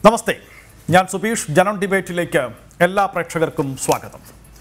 നമസ്തേ ഞാൻ സുബീഷ് ജനം ഡിബേറ്റിലേക്ക് എല്ലാ പ്രേക്ഷകർക്കും സ്വാഗതം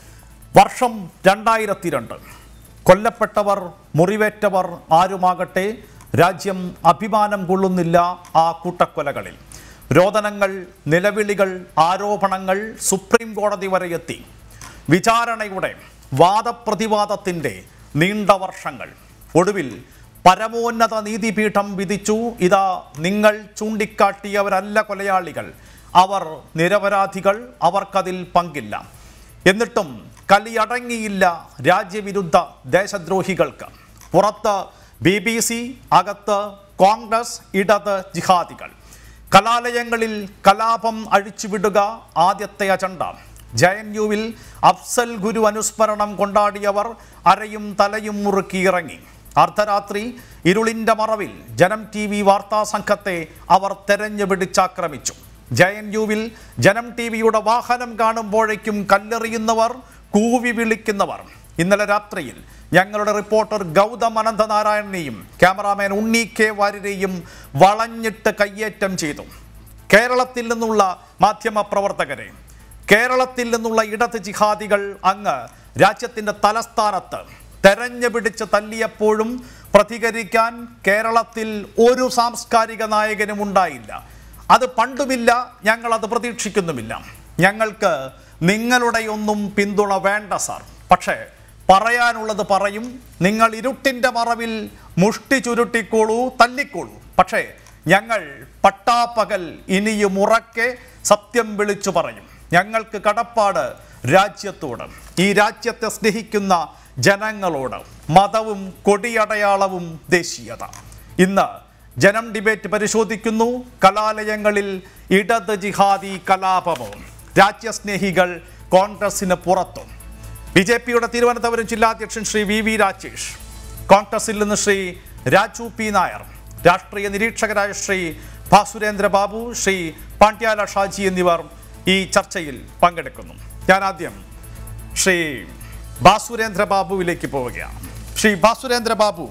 വർഷം രണ്ടായിരത്തി രണ്ട് കൊല്ലപ്പെട്ടവർ മുറിവേറ്റവർ ആരുമാകട്ടെ രാജ്യം അഭിമാനം കൊള്ളുന്നില്ല ആ കൂട്ടക്കൊലകളിൽ രോദനങ്ങൾ നിലവിളികൾ ആരോപണങ്ങൾ സുപ്രീം കോടതി വരെ എത്തി വിചാരണയുടെ വാദപ്രതിവാദത്തിൻ്റെ നീണ്ട വർഷങ്ങൾ ഒടുവിൽ പരമോന്നത നീതിപീഠം വിധിച്ചു ഇതാ നിങ്ങൾ ചൂണ്ടിക്കാട്ടിയവരല്ല കൊലയാളികൾ അവർ നിരപരാധികൾ അവർക്കതിൽ പങ്കില്ല എന്നിട്ടും കലിയടങ്ങിയില്ല രാജ്യവിരുദ്ധ ദേശദ്രോഹികൾക്ക് പുറത്ത് ബി ബി സി അകത്ത് കോൺഗ്രസ് ഇടത് ജിഹാദികൾ കലാലയങ്ങളിൽ കലാപം അഴിച്ചുവിടുക ആദ്യത്തെ അജണ്ട ജെ എൻ യുവിൽ അഫ്സൽ ഗുരു അനുസ്മരണം കൊണ്ടാടിയവർ അരയും തലയും മുറുക്കി ഇറങ്ങി അർദ്ധരാത്രി ഇരുളിൻ്റെ മറവിൽ ജനം ടി വി വാർത്താ സംഘത്തെ അവർ തെരഞ്ഞു പിടിച്ചാക്രമിച്ചു ജെ എൻ യുവിൽ ജനം ടി വിയുടെ വാഹനം കാണുമ്പോഴേക്കും കല്ലെറിയുന്നവർ കൂവി വിളിക്കുന്നവർ ഇന്നലെ രാത്രിയിൽ ഞങ്ങളുടെ റിപ്പോർട്ടർ ഗൗതം അനന്തനാരായണനെയും ക്യാമറാമാൻ ഉണ്ണി കെ വാര്യരെയും വളഞ്ഞിട്ട് കയ്യേറ്റം ചെയ്തു കേരളത്തിൽ നിന്നുള്ള മാധ്യമ പ്രവർത്തകരെ കേരളത്തിൽ നിന്നുള്ള ഇടത് ജിഹാദികൾ അങ്ങ് രാജ്യത്തിൻ്റെ തലസ്ഥാനത്ത് തെരഞ്ഞു പിടിച്ച് തല്ലിയപ്പോഴും പ്രതികരിക്കാൻ കേരളത്തിൽ ഒരു സാംസ്കാരിക നായകനും ഉണ്ടായില്ല അത് പണ്ടുമില്ല ഞങ്ങൾ അത് പ്രതീക്ഷിക്കുന്നുമില്ല ഞങ്ങൾക്ക് നിങ്ങളുടെയൊന്നും പിന്തുണ വേണ്ട സാർ പക്ഷേ പറയാനുള്ളത് പറയും നിങ്ങൾ ഇരുട്ടിൻ്റെ മറവിൽ മുഷ്ടി ചുരുട്ടിക്കോളൂ തല്ലിക്കോളൂ പക്ഷേ ഞങ്ങൾ പട്ടാപ്പകൽ ഇനിയും ഉറക്കെ സത്യം വിളിച്ചു പറയും ഞങ്ങൾക്ക് കടപ്പാട് രാജ്യത്തോട് ഈ രാജ്യത്തെ സ്നേഹിക്കുന്ന ജനങ്ങളോട് മതവും കൊടിയടയാളവും ദേശീയത ഇന്ന് ജനം ഡിബേറ്റ് പരിശോധിക്കുന്നു കലാലയങ്ങളിൽ ഇടത് ജിഹാദി കലാപവും രാജ്യസ്നേഹികൾ കോൺഗ്രസിന് പുറത്തും ബി ജെ പിയുടെ തിരുവനന്തപുരം ജില്ലാധ്യക്ഷൻ ശ്രീ വി വി രാജേഷ് കോൺഗ്രസിൽ നിന്ന് ശ്രീ രാജു പി നായർ രാഷ്ട്രീയ നിരീക്ഷകരായ ശ്രീ ഭാസുരേന്ദ്ര ബാബു ശ്രീ പാണ്ഡ്യാല ഷാജി എന്നിവർ ഈ ചർച്ചയിൽ പങ്കെടുക്കുന്നു ഞാൻ ആദ്യം ശ്രീ ഭാസുരേന്ദ്ര ബാബുവിലേക്ക് പോവുകയാണ് ശ്രീ ഭാസുരേന്ദ്ര ബാബു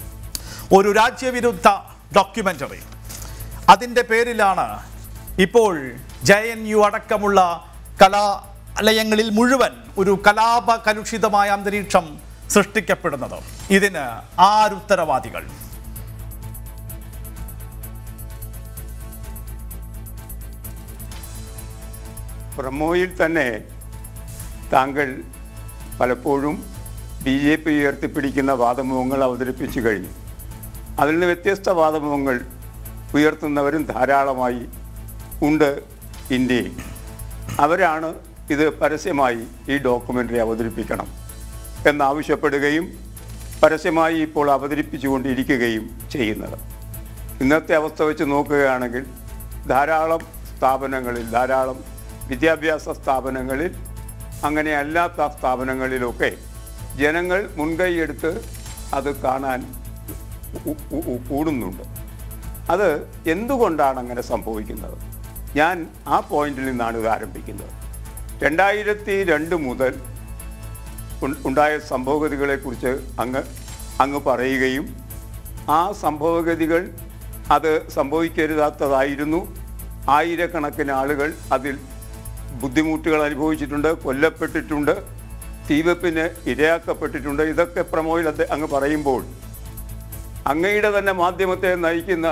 ഒരു രാജ്യവിരുദ്ധ ഡോക്യുമെൻ്ററി അതിൻ്റെ പേരിലാണ് ഇപ്പോൾ ജെ എൻ യു അടക്കമുള്ള കലാലയങ്ങളിൽ മുഴുവൻ ഒരു കലാപ കലുഷിതമായ അന്തരീക്ഷം സൃഷ്ടിക്കപ്പെടുന്നത് ഇതിന് ആരുത്തരവാദികൾ പ്രമോയിൽ തന്നെ താങ്കൾ പലപ്പോഴും ബി ജെ പി ഉയർത്തിപ്പിടിക്കുന്ന വാദമുഖങ്ങൾ അവതരിപ്പിച്ചു കഴിഞ്ഞു അതിൽ നിന്ന് വ്യത്യസ്ത വാദമുഖങ്ങൾ ഉയർത്തുന്നവരും ധാരാളമായി ഉണ്ട് ഇന്ത്യയിൽ അവരാണ് ഇത് പരസ്യമായി ഈ ഡോക്യുമെൻ്ററി അവതരിപ്പിക്കണം എന്നാവശ്യപ്പെടുകയും പരസ്യമായി ഇപ്പോൾ അവതരിപ്പിച്ചുകൊണ്ടിരിക്കുകയും ചെയ്യുന്നത് ഇന്നത്തെ അവസ്ഥ വെച്ച് നോക്കുകയാണെങ്കിൽ ധാരാളം സ്ഥാപനങ്ങളിൽ ധാരാളം വിദ്യാഭ്യാസ സ്ഥാപനങ്ങളിൽ അങ്ങനെ അല്ലാത്ത സ്ഥാപനങ്ങളിലൊക്കെ ജനങ്ങൾ മുൻകൈയെടുത്ത് അത് കാണാൻ ഉ- ഉ- ഉ- കൂടുന്നുണ്ട് അത് എന്തുകൊണ്ടാണ് അങ്ങനെ സംഭവിക്കുന്നത് ഞാൻ ആ പോയിന്റിൽ നിന്നാണ് ഇത് ആരംഭിക്കുന്നത് രണ്ടായിരത്തി രണ്ട് മുതൽ ഉൺ- ഉണ്ടായ സംഭവഗതികളെക്കുറിച്ച് അങ്ങ് അങ്ങ് പറയുകയും ആ സംഭവഗതികൾ അത് സംഭവിക്കരുതാത്തതായിരുന്നു ആയിരക്കണക്കിന് ആളുകൾ അതിൽ ബുദ്ധിമുട്ടുകൾ അനുഭവിച്ചിട്ടുണ്ട് കൊല്ലപ്പെട്ടിട്ടുണ്ട് തീവെപ്പിന് ഇരയാക്കപ്പെട്ടിട്ടുണ്ട് ഇതൊക്കെ പ്രമോയിൽ അത് അങ്ങ് പറയുമ്പോൾ അങ്ങയുടെ തന്നെ മാധ്യമത്തെ നയിക്കുന്ന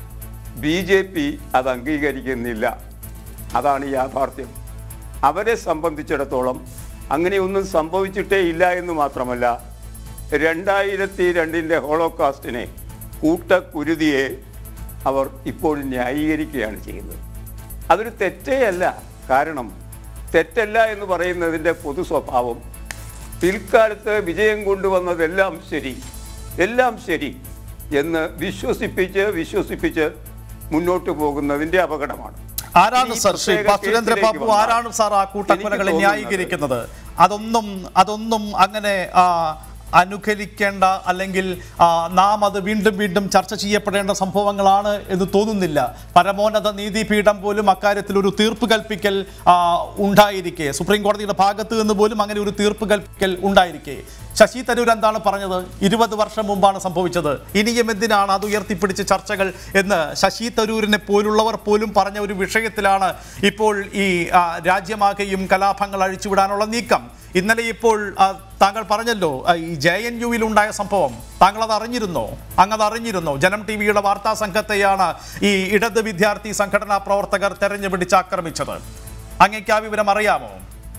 ബി ജെ പി അത് അംഗീകരിക്കുന്നില്ല അതാണ് യാഥാർത്ഥ്യം അവരെ സംബന്ധിച്ചിടത്തോളം അങ്ങനെയൊന്നും സംഭവിച്ചിട്ടേ ഇല്ല എന്ന് മാത്രമല്ല രണ്ടായിരത്തി രണ്ടിൻ്റെ ഹോളോകാസ്റ്റിനെ കൂട്ടക്കുരുതിയെ അവർ ഇപ്പോൾ ന്യായീകരിക്കുകയാണ് ചെയ്യുന്നത് അതൊരു തെറ്റേ അല്ല കാരണം തെറ്റല്ല എന്ന് പറയുന്നതിൻ്റെ പൊതു സ്വഭാവം പിൽക്കാലത്ത് വിജയം കൊണ്ടുവന്നതെല്ലാം ശരി എല്ലാം ശരി എന്ന് വിശ്വസിപ്പിച്ച് വിശ്വസിപ്പിച്ച് മുന്നോട്ട് പോകുന്നതിന്റെ അപകടമാണ് ആരാണ് ഈ സർ ശ്രീ പ്രത്യേക ഭാസുരേന്ദ്ര കേസിലേക്ക് ബാബു വന്നാൽ ആരാണ് സാർ ആ എനിക്ക് കൂട്ടക്കൊലകളെ തോന്നുന്നത് ന്യായീകരിക്കുന്നത് അതൊന്നും അതൊന്നും അങ്ങനെ ആ, അനുകരിക്കേണ്ട അല്ലെങ്കിൽ ആ, നാം അത് വീണ്ടും വീണ്ടും ചർച്ച ചെയ്യപ്പെടേണ്ട സംഭവങ്ങളാണ് എന്ന് തോന്നുന്നില്ല പരമോന്നത നീതിപീഠം പോലും അക്കാര്യത്തിൽ ഒരു തീർപ്പ് കൽപ്പിക്കൽ ആ, ഉണ്ടായിരിക്കെ സുപ്രീം കോടതിയുടെ ഭാഗത്ത് നിന്ന് പോലും അങ്ങനെ ഒരു തീർപ്പ് കൽപ്പിക്കൽ ഉണ്ടായിരിക്കെ ശശി തരൂർ എന്താണ് പറഞ്ഞത് ഇരുപത് വർഷം മുമ്പാണ് സംഭവിച്ചത് ഇനിയും എന്തിനാണ് അത് ഉയർത്തിപ്പിടിച്ച് ചർച്ചകൾ എന്ന് ശശി തരൂരിനെ പോലുള്ളവർ പോലും പറഞ്ഞ ഒരു വിഷയത്തിലാണ് ഇപ്പോൾ ഈ ആ, രാജ്യമാകെയും കലാപങ്ങൾ അഴിച്ചുവിടാനുള്ള നീക്കം ഇന്നലെ ഇപ്പോൾ ആ, താങ്കൾ പറഞ്ഞല്ലോ ആ, ഈ ജെ എൻ യുവിൽ ഉണ്ടായ സംഭവം താങ്കൾ അത് അറിഞ്ഞിരുന്നോ അങ്ങത് അറിഞ്ഞിരുന്നോ ജനം ടി വിയുടെ വാർത്താ സംഘത്തെയാണ് ഈ ഇടത് വിദ്യാർത്ഥി സംഘടനാ പ്രവർത്തകർ തെരഞ്ഞു പിടിച്ച് ആക്രമിച്ചത് അങ്ങേക്ക് ആ വിവരം അറിയാമോ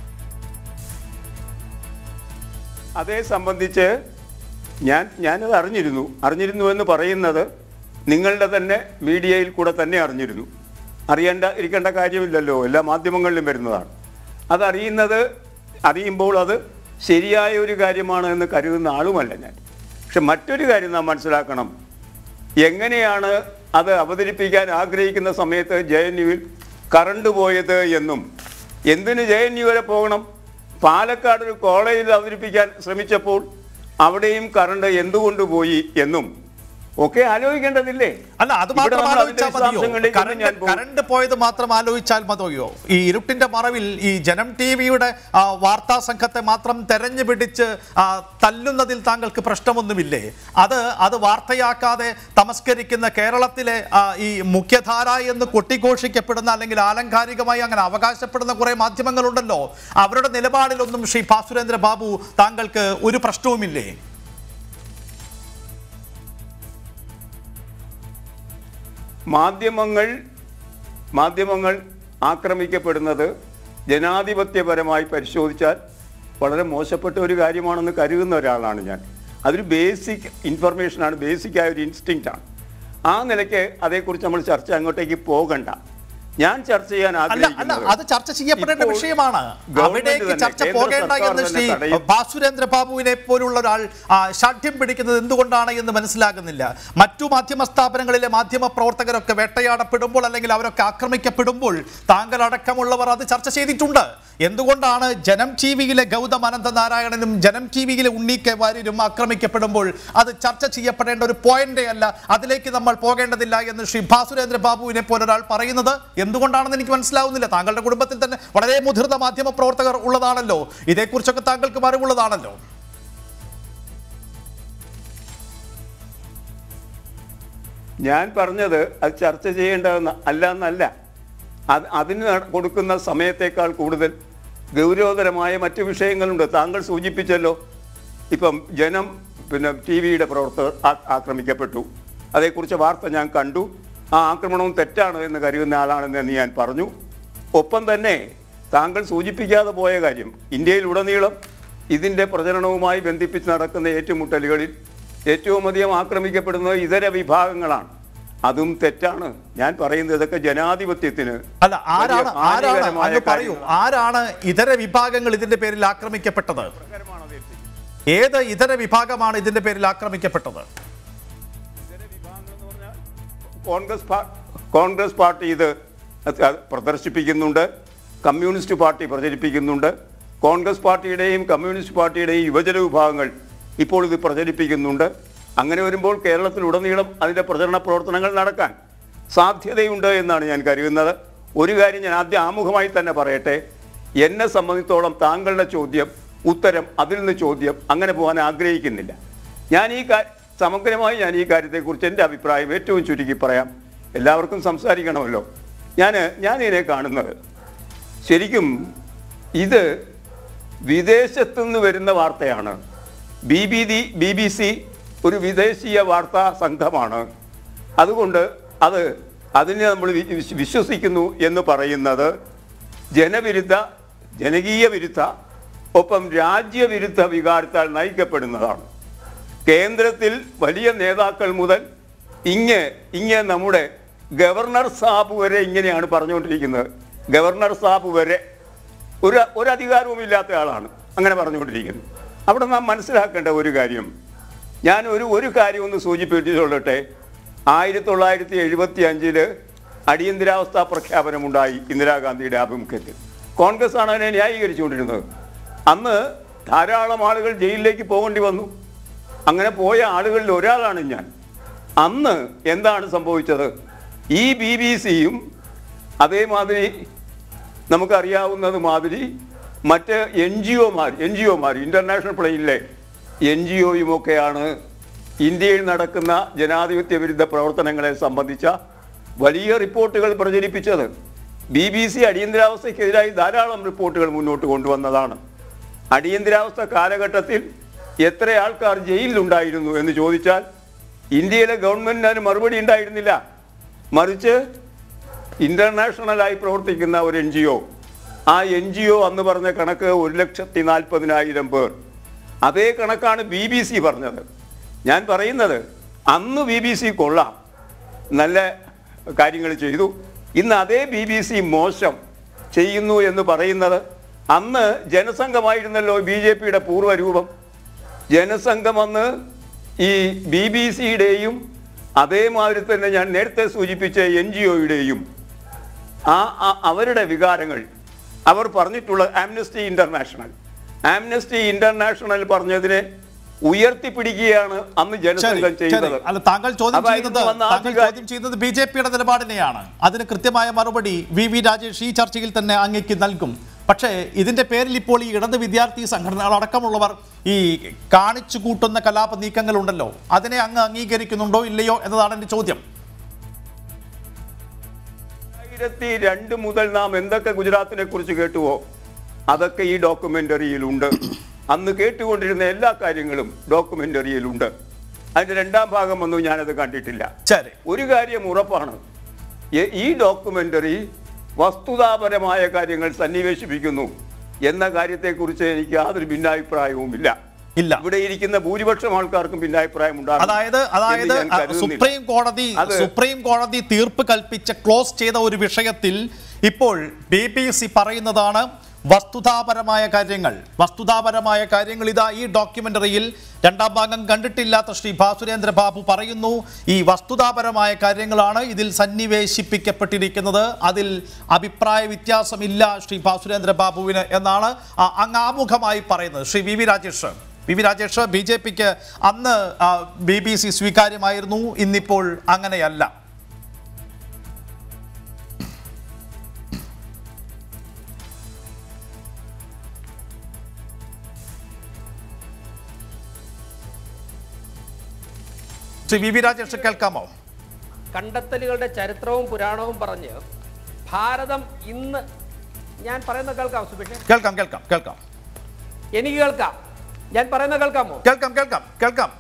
അതേ സംബന്ധിച്ച് ഞാൻ ഞാനത് അറിഞ്ഞിരുന്നു അറിഞ്ഞിരുന്നു എന്ന് പറയുന്നത് നിങ്ങളുടെ തന്നെ മീഡിയയിൽ കൂടെ തന്നെ അറിഞ്ഞിരുന്നു അറിയേണ്ട ഇരിക്കേണ്ട കാര്യമില്ലല്ലോ എല്ലാ മാധ്യമങ്ങളിലും വരുന്നതാണ് അതറിയുന്നത് അറിയുമ്പോൾ അത് ശരിയായ ഒരു കാര്യമാണ് എന്ന് കരുതുന്ന ആളുമല്ല ഞാൻ പക്ഷെ മറ്റൊരു കാര്യം നാം മനസ്സിലാക്കണം എങ്ങനെയാണ് അത് അവതരിപ്പിക്കാൻ ആഗ്രഹിക്കുന്ന സമയത്ത് ജെ എൻ യുവിൽ കറണ്ട് പോയത് എന്നും എന്തിന് ജെ എൻ യു വരെ പോകണം പാലക്കാട് ഒരു കോളേജിൽ അവതരിപ്പിക്കാൻ ശ്രമിച്ചപ്പോൾ അവിടെയും കറണ്ട് എന്തുകൊണ്ട് പോയി എന്നും ഒക്കെ ആലോചിക്കേണ്ടതില്ലേ അല്ല അത് ഇവിടെ മാത്രം നമ്മൾ അതിന്റെ ആലോചിച്ചാൽ മതിയോ വിശദാംശങ്ങളിലേക്കൊന്നും ഞാൻ കറണ്ട് പോകും. കറണ്ട് പോയത് മാത്രം ആലോചിച്ചാൽ മതിയോ ഈ ഇരുട്ടിന്റെ മറവിൽ ഈ ജനം ടി വിയുടെ വാർത്താ സംഘത്തെ മാത്രം തെരഞ്ഞു പിടിച്ച് ആ, തല്ലുന്നതിൽ താങ്കൾക്ക് പ്രശ്നമൊന്നുമില്ലേ അത് അത് വാർത്തയാക്കാതെ തമസ്കരിക്കുന്ന കേരളത്തിലെ ആ, ഈ മുഖ്യധാര എന്ന് കൊട്ടിഘോഷിക്കപ്പെടുന്ന അല്ലെങ്കിൽ ആലങ്കാരികമായി അങ്ങനെ അവകാശപ്പെടുന്ന കുറെ മാധ്യമങ്ങളുണ്ടല്ലോ അവരുടെ നിലപാടിലൊന്നും ശ്രീ ഭാസുരേന്ദ്ര ബാബു താങ്കൾക്ക് ഒരു പ്രശ്നവുമില്ലേ മാധ്യമങ്ങൾ മാധ്യമങ്ങൾ ആക്രമിക്കപ്പെടുന്നത് ജനാധിപത്യപരമായി പരിശോധിച്ചാൽ വളരെ മോശപ്പെട്ട ഒരു കാര്യമാണെന്ന് കരുതുന്ന ഒരാളാണ് ഞാൻ അതൊരു ബേസിക് ഇൻഫർമേഷനാണ് ബേസിക്കായ ഒരു ഇൻസ്റ്റിങ്റ്റാണ് ആ നിലയ്ക്ക് അതേക്കുറിച്ച് നമ്മൾ ചർച്ച അങ്ങോട്ടേക്ക് പോകണ്ട ഞാൻ ചർച്ച ചെയ്യാൻ അല്ല അല്ല ആഗ്രഹിക്കുന്നത് അത് ചർച്ച ചെയ്യപ്പെടേണ്ട ഇപ്പോൾ വിഷയമാണ് ഗവൺമെന്റ് അവിടേക്ക് തന്നെ, ചർച്ച കേന്ദ്ര പോകേണ്ട സർക്കാർ എന്ന് തന്നെ ശ്രീ തടയും. ഭാസുരേന്ദ്ര ബാബുവിനെ പോലുള്ള ഒരാൾ ആ, ശാഠ്യം പിടിക്കുന്നത് എന്തുകൊണ്ടാണ് എന്ന് മനസ്സിലാകുന്നില്ല മറ്റു മാധ്യമ സ്ഥാപനങ്ങളിലെ മാധ്യമ പ്രവർത്തകരൊക്കെ വേട്ടയാടപ്പെടുമ്പോൾ അല്ലെങ്കിൽ അവരൊക്കെ ആക്രമിക്കപ്പെടുമ്പോൾ താങ്കൾ അടക്കമുള്ളവർ അത് ചർച്ച ചെയ്തിട്ടുണ്ട് എന്തുകൊണ്ടാണ് ജനം ടി വിയിലെ ഗൗതം അനന്തനാരായണനും ജനം ടി വിയിലെ ഉണ്ണി കെ വാര്യരും ആക്രമിക്കപ്പെടുമ്പോൾ അത് ചർച്ച ചെയ്യപ്പെടേണ്ട ഒരു പോയിന്റേ അല്ല അതിലേക്ക് നമ്മൾ പോകേണ്ടതില്ല എന്ന് ശ്രീ ഭാസുരേന്ദ്ര ബാബുവിനെ പോലൊരാൾ പറയുന്നത് എന്തുകൊണ്ടാണെന്ന് എനിക്ക് മനസ്സിലാവുന്നില്ല താങ്കളുടെ കുടുംബത്തിൽ തന്നെ വളരെ മുതിർന്ന മാധ്യമ പ്രവർത്തകർ ഉള്ളതാണല്ലോ ഇതേക്കുറിച്ചൊക്കെ താങ്കൾക്ക് അറിവുള്ളതാണല്ലോ ഞാൻ പറഞ്ഞത് അത് ചർച്ച ചെയ്യേണ്ടതെന്ന് അല്ല എന്നല്ല അത് അതിന് നട- കൊടുക്കുന്ന സമയത്തേക്കാൾ കൂടുതൽ ഗൗരവതരമായ മറ്റു വിഷയങ്ങളുണ്ട് താങ്കൾ സൂചിപ്പിച്ചല്ലോ ഇപ്പം ജനം പിന്നെ ടി വിയുടെ പ്രവർത്തകർ ആ- ആക്രമിക്കപ്പെട്ടു അതേക്കുറിച്ച് വാർത്ത ഞാൻ കണ്ടു ആ ആക്രമണവും തെറ്റാണ് എന്ന് കരുതുന്ന ആളാണെന്ന് ഞാൻ പറഞ്ഞു ഒപ്പം തന്നെ താങ്കൾ സൂചിപ്പിക്കാതെ പോയ കാര്യം ഇന്ത്യയിലുടനീളം ഇതിൻ്റെ പ്രചരണവുമായി ബന്ധിപ്പിച്ച് നടക്കുന്ന ഏറ്റുമുട്ടലുകളിൽ ഏറ്റവും അധികം ആക്രമിക്കപ്പെടുന്നത് ഇതര വിഭാഗങ്ങളാണ് അതും തെറ്റാണ് ഞാൻ പറയുന്നത് ഇതൊക്കെ ജനാധിപത്യത്തിന് അല്ല ആരാണ് വലിയ ആരാണ് ഹാനികരമായ അങ്ങ് പറയൂ കാര്യങ്ങളാണ്. ആരാണ് ഇതര വിഭാഗങ്ങൾ ഇതിന്റെ പേരിൽ ആക്രമിക്കപ്പെട്ടത് ഏത് ഇതര വിഭാഗമാണ് ഇതിന്റെ പേരിൽ ആക്രമിക്കപ്പെട്ടത് കോൺഗ്രസ് പാ- കോൺഗ്രസ് പാർട്ടി ഇത് അത് അത് പ്രദർശിപ്പിക്കുന്നുണ്ട് കമ്മ്യൂണിസ്റ്റ് പാർട്ടി പ്രചരിപ്പിക്കുന്നുണ്ട് കോൺഗ്രസ് പാർട്ടിയുടെയും കമ്മ്യൂണിസ്റ്റ് പാർട്ടിയുടെയും യുവജന വിഭാഗങ്ങൾ ഇപ്പോൾ ഇത് പ്രചരിപ്പിക്കുന്നുണ്ട് അങ്ങനെ വരുമ്പോൾ കേരളത്തിലുടനീളം അതിൻ്റെ പ്രചരണ പ്രവർത്തനങ്ങൾ നടക്കാൻ സാധ്യതയുണ്ട് എന്നാണ് ഞാൻ കരുതുന്നത് ഒരു കാര്യം ഞാൻ ആദ്യം ആമുഖമായി തന്നെ പറയട്ടെ എന്നെ സംബന്ധിച്ചോളം താങ്കളുടെ ചോദ്യം ഉത്തരം അതിൽ നിന്ന് ചോദ്യം അങ്ങനെ പോകാൻ ആഗ്രഹിക്കുന്നില്ല ഞാൻ ഈ കാ സമഗ്രമായി ഞാൻ ഈ കാര്യത്തെക്കുറിച്ച് എൻ്റെ അഭിപ്രായം ഏറ്റവും ചുരുക്കി പറയാം എല്ലാവർക്കും സംസാരിക്കണമല്ലോ ഞാൻ ഞാൻ ഇതിനെ കാണുന്നത് ശരിക്കും ഇത് വിദേശത്തു നിന്ന് വരുന്ന വാർത്തയാണ് B B the B B C ഒരു വിദേശീയ വാർത്താ സംഘമാണ് അതുകൊണ്ട് അത് അതിനെ നമ്മൾ വി- വിശ്വ- വിശ്വസിക്കുന്നു എന്ന് പറയുന്നത് ജനവിരുദ്ധ ജനകീയ വിരുദ്ധ ഒപ്പം രാജ്യവിരുദ്ധ വികാരത്താൽ നയിക്കപ്പെടുന്നതാണ് കേന്ദ്രത്തിൽ വലിയ നേതാക്കൾ മുതൽ ഇങ്ങ് ഇങ്ങ് നമ്മുടെ ഗവർണർ സാബ് വരെ ഇങ്ങനെയാണ് പറഞ്ഞുകൊണ്ടിരിക്കുന്നത് ഗവർണർ സാബ് വരെ ഒരു ഒരു അധികാരവും ഇല്ലാത്ത ആളാണ് അങ്ങനെ പറഞ്ഞുകൊണ്ടിരിക്കുന്നത് അവിടെ നാം മനസ്സിലാക്കേണ്ട ഒരു കാര്യം ഞാൻ ഒരു ഒരു കാര്യം ഒന്ന് സൂചിപ്പിച്ചുകൊള്ളട്ടെ ആയിരത്തി തൊള്ളായിരത്തി എഴുപത്തി അഞ്ചില് അടിയന്തരാവസ്ഥാ പ്രഖ്യാപനമുണ്ടായി ഇന്ദിരാഗാന്ധിയുടെ ആഭിമുഖ്യത്തിൽ കോൺഗ്രസ് ആണ് അതിനെ ന്യായീകരിച്ചുകൊണ്ടിരുന്നത് അന്ന് ധാരാളം ആളുകൾ ജയിലിലേക്ക് പോകേണ്ടി വന്നു അങ്ങനെ പോയ ആളുകളിൽ ഒരാളാണ് ഞാൻ അന്ന് എന്താണ് സംഭവിച്ചത് ഈ ബി ബി സിയും അതേമാതിരി നമുക്കറിയാവുന്നത് മാതിരി മറ്റ് എൻ ജി ഒമാർ എൻ ജി ഒമാർ ഇൻ്റർനാഷണൽ പ്ലെയിനിലെ എൻ ജി ഒയുമൊക്കെയാണ് ഇന്ത്യയിൽ നടക്കുന്ന ജനാധിപത്യ വിരുദ്ധ പ്രവർത്തനങ്ങളെ സംബന്ധിച്ച വലിയ റിപ്പോർട്ടുകൾ പ്രചരിപ്പിച്ചത് ബി ബി സി അടിയന്തരാവസ്ഥയ്ക്കെതിരായി ധാരാളം റിപ്പോർട്ടുകൾ മുന്നോട്ട് കൊണ്ടുവന്നതാണ് അടിയന്തരാവസ്ഥ കാലഘട്ടത്തിൽ എത്ര ആൾക്കാർ ജയിലിലുണ്ടായിരുന്നു എന്ന് ചോദിച്ചാൽ ഇന്ത്യയിലെ ഗവൺമെന്റിന് അതിന് മറുപടി ഉണ്ടായിരുന്നില്ല മറിച്ച് ഇന്റർനാഷണലായി പ്രവർത്തിക്കുന്ന ഒരു എൻ ജി ഒ ആ എൻ ജി ഒ അന്ന് പറഞ്ഞ കണക്ക് ഒരു ലക്ഷത്തി നാൽപ്പതിനായിരം പേർ അതേ കണക്കാണ് ബി ബി സി പറഞ്ഞത് ഞാൻ പറയുന്നത് അന്ന് ബി ബി സി കൊള്ളാം നല്ല കാര്യങ്ങൾ ചെയ്തു ഇന്ന് അതേ ബി ബി സി മോശം ചെയ്യുന്നു എന്ന് പറയുന്നത് അന്ന് ജനസംഘമായിരുന്നല്ലോ ബി ജെ പിയുടെ പൂർവ്വരൂപം ജനസംഘം അന്ന് ഈ ബി ബി സിയുടെയും അതേമാതിരി തന്നെ ഞാൻ നേരത്തെ സൂചിപ്പിച്ച എൻ ജി ഒയുടെയും ആ ആ- അവരുടെ വികാരങ്ങൾ അവർ പറഞ്ഞിട്ടുള്ള ആംനസ്റ്റി ഇന്റർനാഷണൽ ആംനസ്റ്റി ഇന്റർനാഷണൽ പറഞ്ഞതിനെ ഉയർത്തിപ്പിടിക്കുകയാണ് അന്ന് ശരി ജനസംഘം ശരി ചെയ്തത് അല്ല താങ്കൾ ചോദ്യം അതായിരുന്നു ചെയ്യുന്നത് വന്ന താങ്കൾ ആധികാരി- ചോദ്യം ചെയ്യുന്നത് ബി ജെ പിയുടെ നിലപാടിനെയാണ് അതിന് കൃത്യമായ മറുപടി വി വി രാജേഷ് ഈ ചർച്ചയിൽ തന്നെ അങ്ങേക്ക് നൽകും പക്ഷേ ഇതിന്റെ പേരിൽ ഇപ്പോൾ ഈ ഇടത് വിദ്യാർത്ഥി സംഘടനകൾ അടക്കമുള്ളവർ ഈ കാണിച്ചു കൂട്ടുന്ന കലാപ നീക്കങ്ങളുണ്ടല്ലോ അതിനെ അങ്ങ് അംഗീകരിക്കുന്നുണ്ടോ ഇല്ലയോ എന്നതാണ് എന്റെ ചോദ്യം രണ്ടായിരത്തി രണ്ട് മുതൽ നാം എന്തൊക്കെ ഗുജറാത്തിനെ കുറിച്ച് കേട്ടുവോ അതൊക്കെ ഈ ഡോക്യുമെന്ററിയിലുണ്ട് അന്ന് കേട്ടുകൊണ്ടിരുന്ന എല്ലാ കാര്യങ്ങളും ഡോക്യുമെന്ററിയിലുണ്ട് അതിന്റെ രണ്ടാം ഭാഗം ഒന്നും ഞാനത് കണ്ടിട്ടില്ല ശരി ഒരു കാര്യം ഉറപ്പാണ് എ- ഈ ഡോക്യുമെന്ററി വസ്തുതാപരമായ കാര്യങ്ങൾ സന്നിവേശിപ്പിക്കുന്നു എന്ന കാര്യത്തെക്കുറിച്ച് എനിക്ക് യാതൊരു ഭിന്നാഭിപ്രായവുമില്ല ഇല്ല ഇവിടെ ഇരിക്കുന്ന ഭൂരിപക്ഷം ആൾക്കാർക്കും ഭിന്നാഭിപ്രായം ഉണ്ടാകും അതായത് അതായത് എന്ന് ഞാൻ അഹ് കരുതുന്നില്ല. സുപ്രീം കോടതി അത് സുപ്രീം കോടതി തീർപ്പ് കൽപ്പിച്ച ക്ലോസ് ചെയ്ത ഒരു വിഷയത്തിൽ ഇപ്പോൾ ബി ബി സി പറയുന്നതാണ് വസ്തുതാപരമായ കാര്യങ്ങൾ വസ്തുതാപരമായ കാര്യങ്ങൾ ഇതാ ഈ ഡോക്യുമെന്ററിയിൽ രണ്ടാം ഭാഗം കണ്ടിട്ടില്ലാത്ത ശ്രീ ഭാസുരേന്ദ്ര ബാബു പറയുന്നു ഈ വസ്തുതാപരമായ കാര്യങ്ങളാണ് ഇതിൽ സന്നിവേശിപ്പിക്കപ്പെട്ടിരിക്കുന്നത് അതിൽ അഭിപ്രായ വ്യത്യാസമില്ല ശ്രീ ഭാസുരേന്ദ്ര ബാബുവിന് എന്നാണ് ആ, അങ്ങ് ആമുഖമായി പറയുന്നത് Shri V V Rajesh V V Rajesh B J പിക്ക് അന്ന് ബി ബി സി സ്വീകാര്യമായിരുന്നു ഇന്നിപ്പോൾ അങ്ങനെയല്ല ശ്രീ വി വി രാജേഷ് കേൾക്കാമോ കണ്ടെത്തലുകളുടെ ചരിത്രവും പുരാണവും പറഞ്ഞ് ഭാരതം ഇന്ന് ഞാൻ പറയുന്ന കേൾക്കാം സുബിഷ് കേൾക്കാം കേൾക്കാം കേൾക്കാം എനിക്ക് കേൾക്കാം ഞാൻ പറയുന്ന കേൾക്കാമോ കേൾക്കാം കേൾക്കാം കേൾക്കാം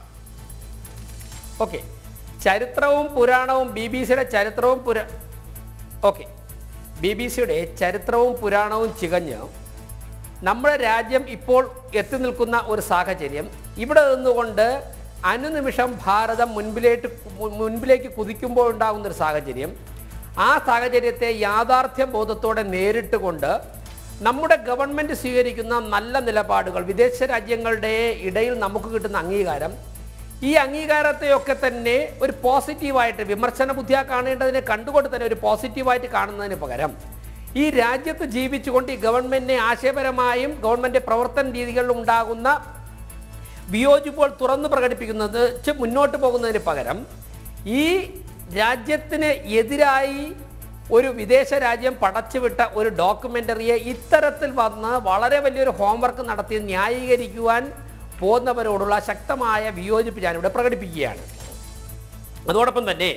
ഓക്കെ ചരിത്രവും പുരാണവും ബി ബി സിയുടെ ചരിത്രവും പുര ഓക്കെ ബി ബി സിയുടെ ചരിത്രവും പുരാണവും ചികഞ്ഞ് നമ്മുടെ രാജ്യം ഇപ്പോൾ എത്തി നിൽക്കുന്ന ഒരു സാഹചര്യം ഇവിടെ നിന്നുകൊണ്ട് അനുനിമിഷം ഭാരതം മുൻപിലേക്ക് മുൻപിലേക്ക് കുതിക്കുമ്പോൾ ഉണ്ടാകുന്ന ഒരു സാഹചര്യം ആ സാഹചര്യത്തെ യാഥാർത്ഥ്യ ബോധത്തോടെ നേരിട്ട് കൊണ്ട് നമ്മുടെ ഗവൺമെൻറ് സ്വീകരിക്കുന്ന നല്ല നിലപാടുകൾ വിദേശ രാജ്യങ്ങളുടെ ഇടയിൽ നമുക്ക് കിട്ടുന്ന അംഗീകാരം ഈ അംഗീകാരത്തെയൊക്കെ തന്നെ ഒരു പോസിറ്റീവായിട്ട് വിമർശന ബുദ്ധിയാ കാണേണ്ടതിനെ കണ്ടുകൊണ്ട് തന്നെ ഒരു പോസിറ്റീവായിട്ട് കാണുന്നതിന് പകരം ഈ രാജ്യത്ത് ജീവിച്ചുകൊണ്ട് ഈ ഗവൺമെന്റിനെ ആശയപരമായും ഗവൺമെന്റ് പ്രവർത്തന രീതികളിലും ഉണ്ടാകുന്ന വിയോജിപ്പുകൾ തുറന്നു പ്രകടിപ്പിക്കുന്നത് ചെ- മുന്നോട്ട് പോകുന്നതിന് പകരം ഈ രാജ്യത്തിന് എതിരായി ഒരു വിദേശ രാജ്യം പടച്ചുവിട്ട ഒരു ഡോക്യുമെൻ്ററിയെ ഇത്തരത്തിൽ വന്ന് വളരെ വലിയൊരു ഹോംവർക്ക് നടത്തി ന്യായീകരിക്കുവാൻ പോകുന്നവരോടുള്ള ശക്തമായ വിയോജിപ്പ് ഞാനിവിടെ പ്രകടിപ്പിക്കുകയാണ് അതോടൊപ്പം തന്നെ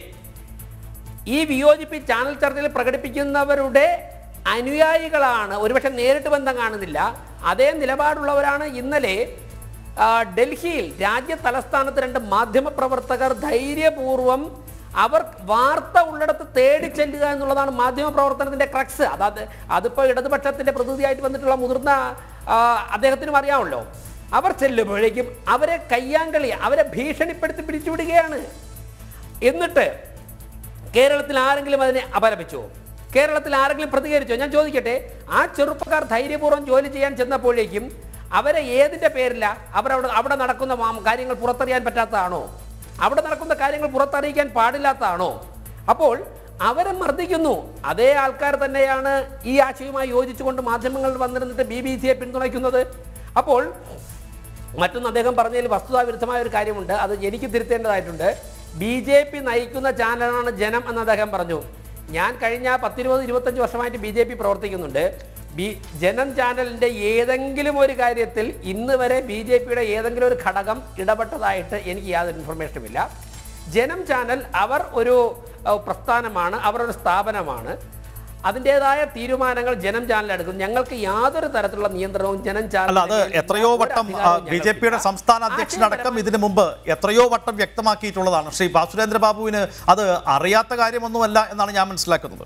ഈ വിയോജിപ്പ് ഈ ചാനൽ ചർച്ചയിൽ പ്രകടിപ്പിക്കുന്നവരുടെ അനുയായികളാണ് ഒരുപക്ഷെ നേരിട്ട് ബന്ധം കാണുന്നില്ല അതേ നിലപാടുള്ളവരാണ് ഇന്നലെ ആ, ഡൽഹിയിൽ രാജ്യ തലസ്ഥാനത്ത് രണ്ട് മാധ്യമപ്രവർത്തകർ ധൈര്യപൂർവം അവർ വാർത്ത ഉള്ളിടത്ത് തേടി ചെല്ലുക എന്നുള്ളതാണ് മാധ്യമപ്രവർത്തനത്തിന്റെ ക്രക്സ് അതായത് അതിപ്പോൾ ഇടതുപക്ഷത്തിന്റെ പ്രതിനിധിയായിട്ട് വന്നിട്ടുള്ള മുതിർന്ന ആ, അദ്ദേഹത്തിനും അറിയാമല്ലോ അവർ ചെല്ലുമ്പോഴേക്കും അവരെ കയ്യാങ്കളി അവരെ ഭീഷണിപ്പെടുത്തി പിടിച്ചുവിടുകയാണ് എന്നിട്ട് കേരളത്തിൽ ആരെങ്കിലും അതിനെ അപലപിച്ചോ കേരളത്തിൽ ആരെങ്കിലും പ്രതികരിച്ചോ ഞാൻ ചോദിക്കട്ടെ ആ ചെറുപ്പക്കാർ ധൈര്യപൂർവ്വം ജോലി ചെയ്യാൻ ചെന്നപ്പോഴേക്കും അവരെ ഏതിൻ്റെ പേരില്ല അവരവിടെ അവിടെ നടക്കുന്ന മാം- കാര്യങ്ങൾ പുറത്തറിയാൻ പറ്റാത്തതാണോ അവിടെ നടക്കുന്ന കാര്യങ്ങൾ പുറത്തറിയിക്കാൻ പാടില്ലാത്തതാണോ അപ്പോൾ അവരെ മർദ്ദിക്കുന്നു അതേ ആൾക്കാർ തന്നെയാണ് ഈ ആശയവുമായി യോജിച്ചുകൊണ്ട് മാധ്യമങ്ങളിൽ വന്നിരുന്നിട്ട് ബി ബി സിയെ പിന്തുണയ്ക്കുന്നത് അപ്പോൾ മറ്റൊന്ന് അദ്ദേഹം പറഞ്ഞതിൽ വസ്തുതാവിരുദ്ധമായ ഒരു കാര്യമുണ്ട് അത് എനിക്ക് തിരുത്തേണ്ടതായിട്ടുണ്ട് ബി ജെ പി നയിക്കുന്ന ചാനലാണ് ജനം എന്ന് അദ്ദേഹം പറഞ്ഞു ഞാൻ കഴിഞ്ഞ പത്തിരുപത് ഇരുപത്തഞ്ച് വർഷമായിട്ട് ബി ജെ പി പ്രവർത്തിക്കുന്നുണ്ട് ബി ജനം ചാനലിൻ്റെ ഏതെങ്കിലും ഒരു കാര്യത്തിൽ ഇന്ന് വരെ ബി ജെ പിയുടെ ഏതെങ്കിലും ഒരു ഘടകം ഇടപെട്ടതായിട്ട് എനിക്ക് യാതൊരു ഇൻഫർമേഷനും ഇല്ല ജനം ചാനൽ അവർ ഒരു ഏഹ്, പ്രസ്ഥാനമാണ് അവർ ഒരു സ്ഥാപനമാണ് അതിൻ്റെതായ തീരുമാനങ്ങൾ ജനം ചാനൽ എടുക്കും ഞങ്ങൾക്ക് യാതൊരു തരത്തിലുള്ള നിയന്ത്രണവും ജനം ചാനൽ അല്ല അത് എത്രയോ വട്ടം ബി ജെ പിയുടെ സംസ്ഥാന അധ്യക്ഷനടക്കം ഇതിനു മുമ്പ് എത്രയോ വട്ടം വ്യക്തമാക്കിയിട്ടുള്ളതാണ് ശ്രീ ബാസുരേന്ദ്ര ബാബുവിന് അത് അറിയാത്ത കാര്യമൊന്നുമല്ല എന്നാണ് ഞാൻ മനസ്സിലാക്കുന്നത്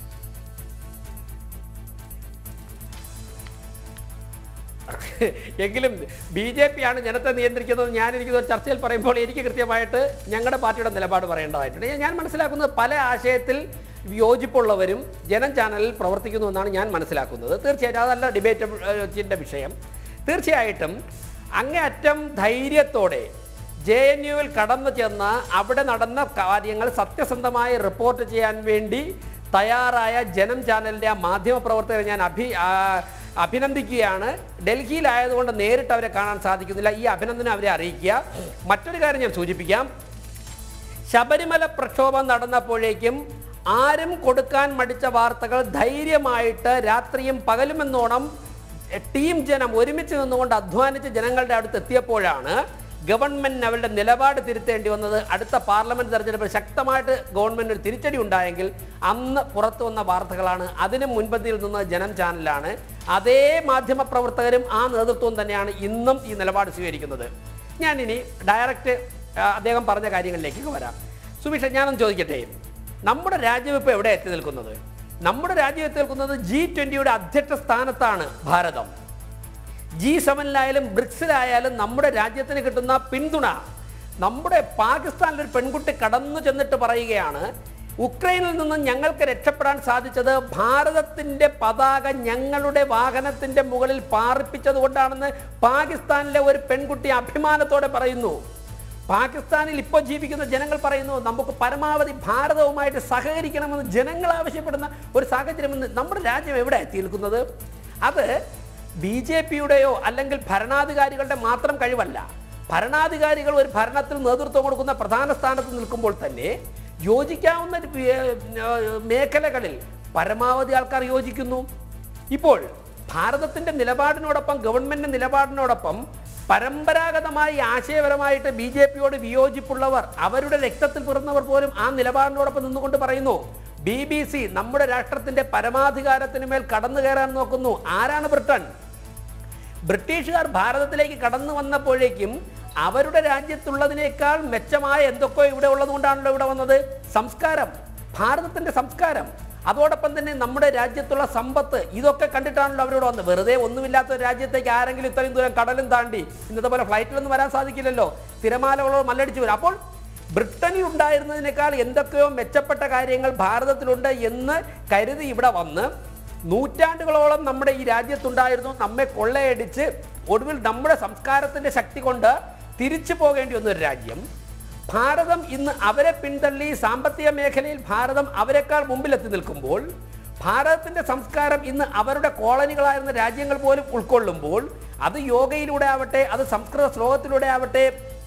എങ്കിലും ബി ജെ പി ആണ് ജനത്തെ നിയന്ത്രിക്കുന്നത് ഞാനിരിക്കുന്ന ഒരു ചർച്ചയിൽ പറയുമ്പോൾ എനിക്ക് കൃത്യമായിട്ട് ഞങ്ങളുടെ പാർട്ടിയുടെ നിലപാട് പറയേണ്ടതായിട്ടുണ്ട് ഞാൻ മനസ്സിലാക്കുന്നത് പല ആശയത്തിൽ യോജിപ്പുള്ളവരും ജനം ചാനലിൽ പ്രവർത്തിക്കുന്നു എന്നാണ് ഞാൻ മനസ്സിലാക്കുന്നത് തീർച്ചയായിട്ടും അതല്ല ഡിബേറ്റിൻ്റെ വിഷയം തീർച്ചയായിട്ടും അങ്ങേയറ്റം ധൈര്യത്തോടെ ജെ എൻ യുവിൽ കടന്നു ചെന്ന് അവിടെ നടന്ന കാര്യങ്ങൾ സത്യസന്ധമായി റിപ്പോർട്ട് ചെയ്യാൻ വേണ്ടി തയ്യാറായ ജനം ചാനലിൻ്റെ ആ മാധ്യമ പ്രവർത്തകരെ ഞാൻ അഭി ആ, അഭിനന്ദിക്കുകയാണ് ഡൽഹിയിലായതുകൊണ്ട് നേരിട്ട് അവരെ കാണാൻ സാധിക്കുന്നില്ല ഈ അഭിനന്ദനം അവരെ അറിയിക്കുക മറ്റൊരു കാര്യം ഞാൻ സൂചിപ്പിക്കാം ശബരിമല പ്രക്ഷോഭം നടന്നപ്പോഴേക്കും ആരും കൊടുക്കാൻ മടിച്ച വാർത്തകൾ ധൈര്യമായിട്ട് രാത്രിയും പകലുമെന്നോണം എ, ടീം ജനം ഒരുമിച്ച് നിന്നുകൊണ്ട് അധ്വാനിച്ച് ജനങ്ങളുടെ അടുത്ത് എത്തിയപ്പോഴാണ് ഗവൺമെന്റിന് അവരുടെ നിലപാട് തിരുത്തേണ്ടി വന്നത് അടുത്ത പാർലമെന്റ് തെരഞ്ഞെടുപ്പിൽ ശക്തമായിട്ട് ഗവൺമെന്റിന് ഒരു തിരിച്ചടി ഉണ്ടായെങ്കിൽ അന്ന് പുറത്തു വന്ന വാർത്തകളാണ് അതിന് മുൻപന്തിയിൽ നിന്ന് ജനം ചാനലാണ് അതേ മാധ്യമ പ്രവർത്തകരും ആ നേതൃത്വവും തന്നെയാണ് ഇന്നും ഈ നിലപാട് സ്വീകരിക്കുന്നത് ഞാനിനി ഡയറക്റ്റ് ആ, അദ്ദേഹം പറഞ്ഞ കാര്യങ്ങളിലേക്ക് വരാം സുമീഷ ഞാനൊന്ന് ചോദിക്കട്ടെ നമ്മുടെ രാജ്യം ഇപ്പോൾ എവിടെ എത്തി നിൽക്കുന്നത് നമ്മുടെ രാജ്യം എത്തി നിൽക്കുന്നത് ജി ട്വൻ്റിയുടെ അധ്യക്ഷ സ്ഥാനത്താണ് ഭാരതം ജി സെവനിലായാലും ബ്രിക്സിലായാലും നമ്മുടെ രാജ്യത്തിന് കിട്ടുന്ന പിന്തുണ നമ്മുടെ പാകിസ്ഥാനിൽ ഒരു പെൺകുട്ടി കടന്നു ചെന്നിട്ട് പറയുകയാണ് ഉക്രൈനിൽ നിന്ന് ഞങ്ങൾക്ക് രക്ഷപ്പെടാൻ സാധിച്ചത് ഭാരതത്തിന്റെ പതാക ഞങ്ങളുടെ വാഹനത്തിന്റെ മുകളിൽ പാറിപ്പിച്ചത് കൊണ്ടാണെന്ന് പാകിസ്ഥാനിലെ ഒരു പെൺകുട്ടി അഭിമാനത്തോടെ പറയുന്നു പാകിസ്ഥാനിൽ ഇപ്പോൾ ജീവിക്കുന്ന ജനങ്ങൾ പറയുന്നു നമുക്ക് പരമാവധി ഭാരതവുമായിട്ട് സഹകരിക്കണമെന്ന് ജനങ്ങൾ ആവശ്യപ്പെടുന്ന ഒരു സാഹചര്യം ഇന്ന് നമ്മുടെ രാജ്യം എവിടെ എത്തി നിൽക്കുന്നത് അത് ബി ജെ പിയുടെയോ അല്ലെങ്കിൽ ഭരണാധികാരികളുടെ മാത്രം കഴിവല്ല ഭരണാധികാരികൾ ഒരു ഭരണത്തിൽ നേതൃത്വം കൊടുക്കുന്ന പ്രധാന സ്ഥാനത്ത് നിൽക്കുമ്പോൾ തന്നെ യോജിക്കാവുന്ന ഒരു വേ- മേഖലകളിൽ പരമാവധി ആൾക്കാർ യോജിക്കുന്നു ഇപ്പോൾ ഭാരതത്തിന്റെ നിലപാടിനോടൊപ്പം ഗവൺമെന്റ് നിലപാടിനോടൊപ്പം പരമ്പരാഗതമായി ആശയപരമായിട്ട് ബി ജെ പിയോട് വിയോജിപ്പുള്ളവർ അവരുടെ രക്തത്തിൽ പിറന്നവർ പോലും ആ നിലപാടിനോടൊപ്പം നിന്നുകൊണ്ട് പറയുന്നു ബി ബി സി നമ്മുടെ രാഷ്ട്രത്തിന്റെ പരമാധികാരത്തിന് മേൽ കടന്നു കയറാൻ നോക്കുന്നു ആരാണ് ബ്രിട്ടൻ ബ്രിട്ടീഷുകാർ ഭാരതത്തിലേക്ക് കടന്നു വന്നപ്പോഴേക്കും അവരുടെ രാജ്യത്തുള്ളതിനേക്കാൾ മെച്ചമായ എന്തൊക്കെയോ ഇവിടെ ഉള്ളതുകൊണ്ടാണല്ലോ ഇവിടെ വന്നത് സംസ്കാരം ഭാരതത്തിന്റെ സംസ്കാരം അതോടൊപ്പം തന്നെ നമ്മുടെ രാജ്യത്തുള്ള സമ്പത്ത് ഇതൊക്കെ കണ്ടിട്ടാണല്ലോ അവരോട് വന്നത് വെറുതെ ഒന്നുമില്ലാത്ത ഒരു രാജ്യത്തേക്ക് ആരെങ്കിലും ഇത്രയും ദൂരം കടലും താണ്ടി ഇന്നത്തെ പോലെ ഫ്ലൈറ്റിലൊന്നും വരാൻ സാധിക്കില്ലല്ലോ തിരമാലകളോ മല്ലടിച്ച് വരും അപ്പോൾ ബ്രിട്ടനിൽ ഉണ്ടായിരുന്നതിനേക്കാൾ എന്തൊക്കെയോ മെച്ചപ്പെട്ട കാര്യങ്ങൾ ഭാരതത്തിലുണ്ട് എന്ന് കരുതി ഇവിടെ വന്ന് നൂറ്റാണ്ടുകളോളം നമ്മുടെ ഈ രാജ്യത്തുണ്ടായിരുന്നു നമ്മെ കൊള്ളയടിച്ച് ഒടുവിൽ നമ്മുടെ സംസ്കാരത്തിന്റെ ശക്തി കൊണ്ട് തിരിച്ചു പോകേണ്ടി വന്ന ഒരു രാജ്യം ഭാരതം ഇന്ന് അവരെ പിന്തള്ളി സാമ്പത്തിക മേഖലയിൽ ഭാരതം അവരെക്കാൾ മുമ്പിലെത്തി നിൽക്കുമ്പോൾ ഭാരതത്തിന്റെ സംസ്കാരം ഇന്ന് അവരുടെ കോളനികളായിരുന്ന രാജ്യങ്ങൾ പോലും ഉൾക്കൊള്ളുമ്പോൾ അത് യോഗയിലൂടെ ആവട്ടെ അത് സംസ്കൃത ശ്ലോകത്തിലൂടെ ആവട്ടെ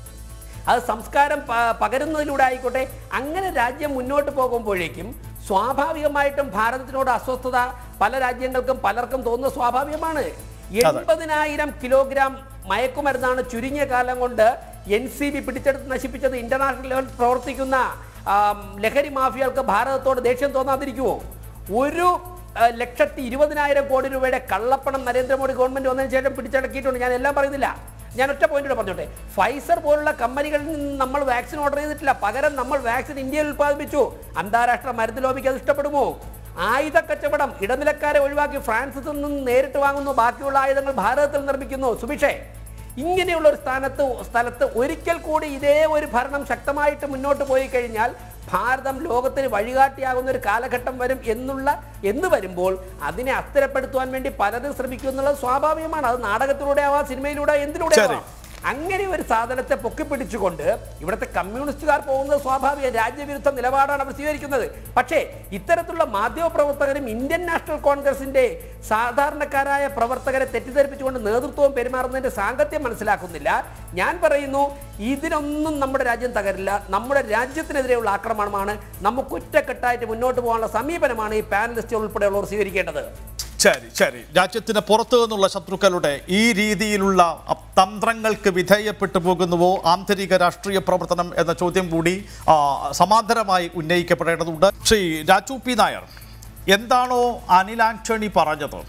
അത് സംസ്കാരം പ- പകരുന്നതിലൂടെ ആയിക്കോട്ടെ അങ്ങനെ രാജ്യം മുന്നോട്ട് പോകുമ്പോഴേക്കും സ്വാഭാവികമായിട്ടും ഭാരതത്തിനോട് അസ്വസ്ഥത പല രാജ്യങ്ങൾക്കും പലർക്കും തോന്നുന്നത് സ്വാഭാവികമാണ് എൺപതിനായിരം കിലോഗ്രാം മയക്കുമരുന്നാണ് ചുരുങ്ങിയ കാലം കൊണ്ട് എൻ സി ബി പിടിച്ചെടുത്ത് നശിപ്പിച്ചത് ഇന്റർനാഷണൽ ലെവൽ പ്രവർത്തിക്കുന്ന ആം, ലഹരി മാഫിയകൾക്ക് ഭാരതത്തോട് ദേഷ്യം തോന്നാതിരിക്കുമോ ഒരു ആ, ലക്ഷത്തി ഇരുപതിനായിരം കോടി രൂപയുടെ കള്ളപ്പണം നരേന്ദ്രമോദി ഗവൺമെന്റ് വന്നതിന് ശേഷം പിടിച്ചടക്കിയിട്ടുണ്ട് ഞാൻ എല്ലാം പറയുന്നില്ല ഞാൻ ഒറ്റ പോയിന്റ് പറഞ്ഞോട്ടെ ഫൈസർ പോലുള്ള കമ്പനികളിൽ നിന്ന് നമ്മൾ വാക്സിൻ ഓർഡർ ചെയ്തിട്ടില്ല പകരം നമ്മൾ വാക്സിൻ ഇന്ത്യയിൽ ഉത്പാദിപ്പിച്ചു അന്താരാഷ്ട്ര മരുന്ന് ലോബിക്ക് അത് ഇഷ്ടപ്പെടുമോ ആയുധ കച്ചവടം ഇടനിലക്കാരെ ഒഴിവാക്കി ഫ്രാൻസിൽ നിന്നും നേരിട്ട് വാങ്ങുന്നു ബാക്കിയുള്ള ആയുധങ്ങൾ ഭാരതത്തിൽ നിർമ്മിക്കുന്നു സുഭിഷേ ഇങ്ങനെയുള്ള ഒരു സ്ഥാനത്ത് സ്ഥലത്ത് ഒരിക്കൽ കൂടി ഇതേ ഒരു ഭരണം ശക്തമായിട്ട് മുന്നോട്ട് പോയി കഴിഞ്ഞാൽ ഭാരതം ലോകത്തിന് വഴികാട്ടിയാകുന്ന ഒരു കാലഘട്ടം വരും എന്നുള്ള എന്ന് വരുമ്പോൾ അതിനെ അസ്ഥിരപ്പെടുത്തുവാൻ വേണ്ടി പലരും ശ്രമിക്കും എന്നുള്ളത് സ്വാഭാവികമാണ് അത് നാടകത്തിലൂടെ ആവാം സിനിമയിലൂടെ എന്തിലൂടെ ശരി. ആവാം അങ്ങനെ ഒരു സാധനത്തെ പൊക്കിപ്പിടിച്ചുകൊണ്ട് ഇവിടുത്തെ കമ്മ്യൂണിസ്റ്റുകാർ പോകുന്നത് സ്വാഭാവിക രാജ്യവിരുദ്ധ നിലപാടാണ് അവർ സ്വീകരിക്കുന്നത് പക്ഷേ ഇത്തരത്തിലുള്ള മാധ്യമപ്രവർത്തകരും ഇന്ത്യൻ നാഷണൽ കോൺഗ്രസിന്റെ സാധാരണക്കാരായ പ്രവർത്തകരെ തെറ്റിദ്ധരിപ്പിച്ചുകൊണ്ട് നേതൃത്വം പെരുമാറുന്നതിന്റെ സാങ്കത്യം മനസ്സിലാക്കുന്നില്ല ഞാൻ പറയുന്നു ഇതിനൊന്നും നമ്മുടെ രാജ്യം തകരില്ല നമ്മുടെ രാജ്യത്തിനെതിരെയുള്ള ആക്രമണമാണ് നമുക്ക് ഒറ്റക്കെട്ടായിട്ട് മുന്നോട്ട് പോകാനുള്ള സമീപനമാണ് ഈ പാനലിസ്റ്റുകൾ ഉൾപ്പെടെയുള്ളവർ സ്വീകരിക്കേണ്ടത് ശരി ശരി രാജ്യത്തിന് പുറത്തു നിന്നുള്ള ശത്രുക്കളുടെ ഈ രീതിയിലുള്ള അ- തന്ത്രങ്ങൾക്ക് വിധേയപ്പെട്ടു പോകുന്നുവോ ആന്തരിക രാഷ്ട്രീയ പ്രവർത്തനം എന്ന ചോദ്യം കൂടി ആ, സമാന്തരമായി ഉന്നയിക്കപ്പെടേണ്ടതുണ്ട് ശ്രീ രാജു പി നായർ എന്താണോ അനിൽ ആന്റണി പറഞ്ഞത്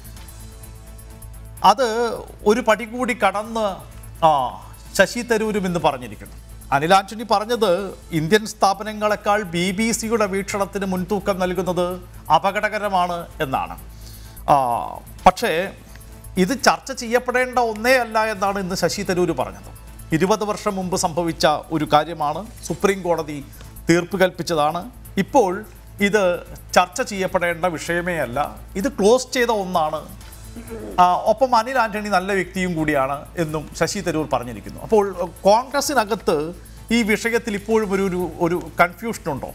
അത് ഒരു പടി കൂടി കടന്ന് ആ ശശി തരൂരും ഇന്ന് പറഞ്ഞിരിക്കുന്നു അനിൽ ആന്റണി പറഞ്ഞത് ഇന്ത്യൻ സ്ഥാപനങ്ങളെക്കാൾ ബി ബി സിയുടെ വീക്ഷണത്തിന് മുൻതൂക്കം നൽകുന്നത് അപകടകരമാണ് എന്നാണ് ആ, പക്ഷേ ഇത് ചർച്ച ചെയ്യപ്പെടേണ്ട ഒന്നേ അല്ല എന്നാണ് ഇന്ന് ശശി തരൂർ പറഞ്ഞത് ഇരുപത് വർഷം മുമ്പ് സംഭവിച്ച ഒരു കാര്യമാണ് സുപ്രീം കോടതി തീർപ്പ് കൽപ്പിച്ചതാണ് ഇപ്പോൾ ഇത് ചർച്ച ചെയ്യപ്പെടേണ്ട വിഷയമേ അല്ല ഇത് ക്ലോസ് ചെയ്ത ഒന്നാണ് ആ, ഒപ്പം അനിൽ ആന്റണി നല്ല വ്യക്തിയും കൂടിയാണ് എന്നും ശശി തരൂർ പറഞ്ഞിരിക്കുന്നു അപ്പോൾ അഹ്, കോൺഗ്രസിനകത്ത് ഈ വിഷയത്തിൽ ഇപ്പോഴും ഒരു ഒരു ഒരു കൺഫ്യൂഷൻ ഉണ്ടോ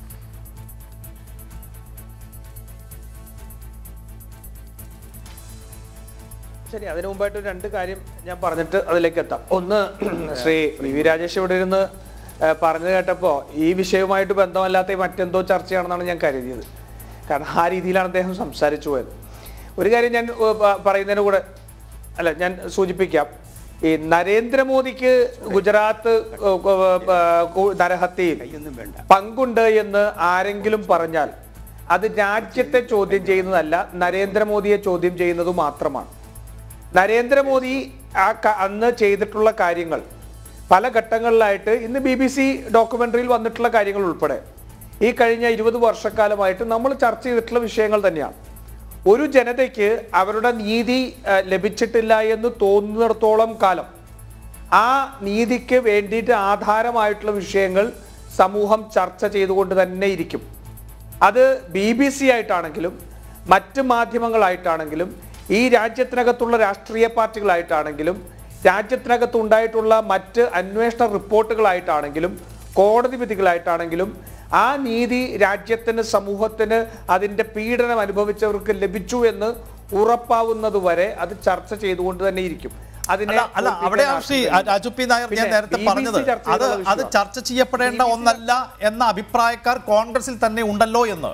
ശരി അതിനു മുമ്പായിട്ട് ഒരു രണ്ട് കാര്യം ഞാൻ പറഞ്ഞിട്ട് അതിലേക്ക് എത്താം ഒന്ന് ശ്രീ വി വി രാജേഷ് ഇവിടെ ഇരുന്ന് ഏഹ്, പറഞ്ഞു കേട്ടപ്പോൾ ഈ വിഷയവുമായിട്ട് ബന്ധമല്ലാത്ത മറ്റെന്തോ ചർച്ചയാണെന്നാണ് ഞാൻ കരുതിയത് കാരണം ആ രീതിയിലാണ് അദ്ദേഹം സംസാരിച്ചു പോയത് ഒരു കാര്യം ഞാൻ ഏഹ്, പ- പറയുന്നതിന് കൂടെ അല്ല ഞാൻ സൂചിപ്പിക്കാം ഈ നരേന്ദ്രമോദിക്ക് ഗുജറാത്ത് ഏഹ്, ഏഹ്, കു- നരഹത്യയിൽ പങ്കുണ്ട് എന്ന് ആരെങ്കിലും പറഞ്ഞാൽ അത് രാജ്യത്തെ ചോദ്യം ചെയ്യുന്നതല്ല നരേന്ദ്രമോദിയെ ചോദ്യം ചെയ്യുന്നത് മാത്രമാണ് നരേന്ദ്രമോദി ആ ക- അന്ന് ചെയ്തിട്ടുള്ള കാര്യങ്ങൾ പല ഘട്ടങ്ങളിലായിട്ട് ഇന്ന് ബി ബി സി ഡോക്യുമെന്ററിയിൽ വന്നിട്ടുള്ള കാര്യങ്ങൾ ഉൾപ്പെടെ ഈ കഴിഞ്ഞ ഇരുപത് വർഷക്കാലമായിട്ട് നമ്മൾ ചർച്ച ചെയ്തിട്ടുള്ള വിഷയങ്ങൾ തന്നെയാണ് ഒരു ജനതയ്ക്ക് അവരുടെ നീതി ആ, ലഭിച്ചിട്ടില്ല എന്ന് തോന്നുന്നിടത്തോളം കാലം ആ നീതിക്ക് വേണ്ടിയിട്ട് ആധാരമായിട്ടുള്ള വിഷയങ്ങൾ സമൂഹം ചർച്ച ചെയ്തുകൊണ്ട് തന്നെ ഇരിക്കും അത് ബി ബി സി ആയിട്ടാണെങ്കിലും മറ്റ് മാധ്യമങ്ങളായിട്ടാണെങ്കിലും ഈ രാജ്യത്തിനകത്തുള്ള രാഷ്ട്രീയ പാർട്ടികളായിട്ടാണെങ്കിലും രാജ്യത്തിനകത്ത് ഉണ്ടായിട്ടുള്ള മറ്റ് അന്വേഷണ റിപ്പോർട്ടുകളായിട്ടാണെങ്കിലും കോടതി വിധികളായിട്ടാണെങ്കിലും ആ നീതി രാജ്യത്തിന് സമൂഹത്തിന് അതിന്റെ പീഡനം അനുഭവിച്ചവർക്ക് ലഭിച്ചു എന്ന് ഉറപ്പാവുന്നത് വരെ അത് ചർച്ച ചെയ്തുകൊണ്ട് തന്നെ ഇരിക്കും അതിനെ അല്ല അല്ല അവിടെയാണ് ശ്രീ പൂർത്തിക്കാൻ രാജു പി നായർ ഞാൻ പിന്നെ നേരത്തെ BBC പറഞ്ഞത് ചർച്ച അത് ചെയ്തുള്ള അത് വിഷയമാണ്. ചർച്ച ചെയ്യപ്പെടേണ്ട ഒന്നല്ല എന്ന അഭിപ്രായക്കാർ കോൺഗ്രസിൽ തന്നെ ഉണ്ടല്ലോ എന്ന്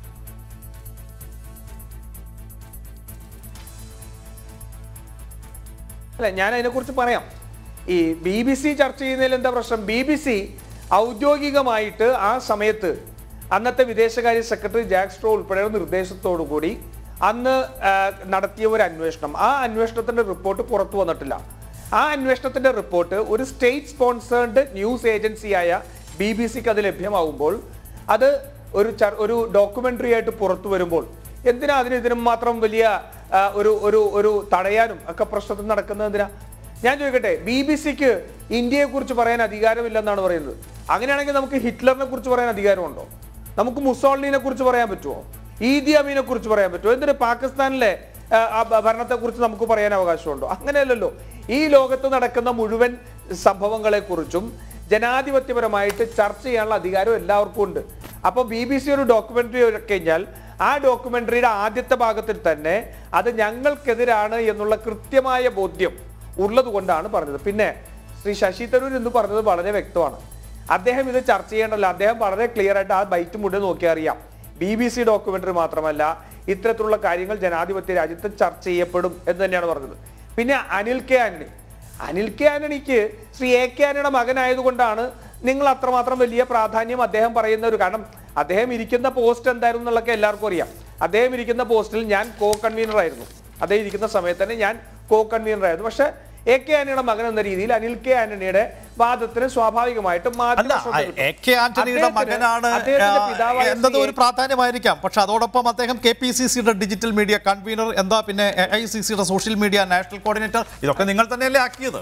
അല്ല ഞാൻ അതിനെക്കുറിച്ച് പറയാം ഈ ബി ബി സി ചർച്ച ചെയ്യുന്നതിൽ എന്താ പ്രശ്നം ബി ബി സി ഔദ്യോഗികമായിട്ട് ആ സമയത്ത് അന്നത്തെ വിദേശകാര്യ സെക്രട്ടറി ജാക്ക് സ്ട്രോ ഉൾപ്പെടെയുള്ള നിർദ്ദേശത്തോടു കൂടി അന്ന് ആ, നടത്തിയ ഒരു അന്വേഷണം ആ അന്വേഷണത്തിന്റെ റിപ്പോർട്ട് പുറത്തു വന്നിട്ടില്ല ആ അന്വേഷണത്തിന്റെ റിപ്പോർട്ട് ഒരു സ്റ്റേറ്റ് സ്പോൺസേർഡ് ന്യൂസ് ഏജൻസിയായ ബി ബി സിക്ക് അത് ലഭ്യമാവുമ്പോൾ അത് ഒരു ചർ- ഒരു ഡോക്യുമെന്ററി ആയിട്ട് പുറത്തു വരുമ്പോൾ എന്തിനാ അതിന് ഇതിനും മാത്രം വലിയ ആ, ഒരു ഒരു ഒരു തടയാനും ഒക്കെ പ്രശ്നത്തിൽ നടക്കുന്നത് എന്തിനാ ഞാൻ ചോദിക്കട്ടെ ബി ബി സിക്ക് ഇന്ത്യയെ കുറിച്ച് പറയാൻ അധികാരമില്ലെന്നാണ് പറയുന്നത് അങ്ങനെയാണെങ്കിൽ നമുക്ക് ഹിറ്റ്ലറിനെ കുറിച്ച് പറയാൻ അധികാരമുണ്ടോ നമുക്ക് മുസോളിനെ കുറിച്ച് പറയാൻ പറ്റുമോ ഈദി അമീനെ കുറിച്ച് പറയാൻ പറ്റുമോ എന്തിന് പാകിസ്ഥാനിലെ ആ, ആ ഭരണത്തെ കുറിച്ച് നമുക്ക് പറയാൻ അവകാശമുണ്ടോ അങ്ങനെയല്ലല്ലോ ഈ ലോകത്ത് നടക്കുന്ന മുഴുവൻ സംഭവങ്ങളെ കുറിച്ചും ജനാധിപത്യപരമായിട്ട് ചർച്ച ചെയ്യാനുള്ള അധികാരം എല്ലാവർക്കും ഉണ്ട് അപ്പൊ ബി ബി സി ഒരു ഡോക്യുമെന്ററി കഴിഞ്ഞാൽ ആ ഡോക്യുമെന്ററിയുടെ ആദ്യത്തെ ഭാഗത്തിൽ തന്നെ അത് ഞങ്ങൾക്കെതിരാണ് എന്നുള്ള കൃത്യമായ ബോധ്യം ഉള്ളത് കൊണ്ടാണ് പറഞ്ഞത് പിന്നെ ശ്രീ ശശി തരൂർ എന്ന് പറഞ്ഞത് വളരെ വ്യക്തമാണ് അദ്ദേഹം ഇത് ചർച്ച ചെയ്യേണ്ടല്ലോ അദ്ദേഹം വളരെ ക്ലിയർ ആയിട്ട് ആ ബൈറ്റ് മുഴുവൻ നോക്കിയാൽ അറിയാം ബി ബി സി ഡോക്യുമെന്ററി മാത്രമല്ല ഇത്തരത്തിലുള്ള കാര്യങ്ങൾ ജനാധിപത്യ രാജ്യത്ത് ചർച്ച ചെയ്യപ്പെടും എന്ന് തന്നെയാണ് പറഞ്ഞത് പിന്നെ അനിൽ കെ ആന്റണി അനിൽ കെ ആന്റണിക്ക് ശ്രീ എ കെ ആന്റണിയുടെ മകനായതുകൊണ്ടാണ് നിങ്ങൾ അത്രമാത്രം വലിയ പ്രാധാന്യം അദ്ദേഹം പറയുന്ന ഒരു കാരണം അദ്ദേഹം ഇരിക്കുന്ന പോസ്റ്റ് എന്തായിരുന്നു എന്നുള്ളതൊക്കെ എല്ലാവർക്കും അറിയാം അദ്ദേഹം ഇരിക്കുന്ന പോസ്റ്റിൽ ഞാൻ കോ കൺവീനർ ആയിരുന്നു അദ്ദേഹം ഇരിക്കുന്ന സമയത്ത് തന്നെ ഞാൻ കോ കൺവീനർ ആയിരുന്നു പക്ഷെ എ കെ ആന്റണിയുടെ മകൻ എന്ന രീതിയിൽ അനിൽ കെ ആന്റണിയുടെ വാദത്തിന് സ്വാഭാവികമായിട്ടും അല്ല മാധ്യമ ശ്രദ്ധ കിട്ടും. എ കെ ആന്റണിയുടെ അദ്ദേഹത്തിന് മകനാണ് അദ്ദേഹത്തിന്റെ ആ, പിതാവായ എന്നത് ശ്രീ ഒരു പ്രാധാന്യമായിരിക്കാം പക്ഷെ അതോടൊപ്പം അദ്ദേഹം കെ പി സി സിയുടെ ഡിജിറ്റൽ മീഡിയ കൺവീനർ എന്താ പിന്നെ എ ഐ സി സിയുടെ സോഷ്യൽ മീഡിയ നാഷണൽ കോർഡിനേറ്റർ ഇതൊക്കെ നിങ്ങൾ തന്നെയല്ലേ ആക്കിയത്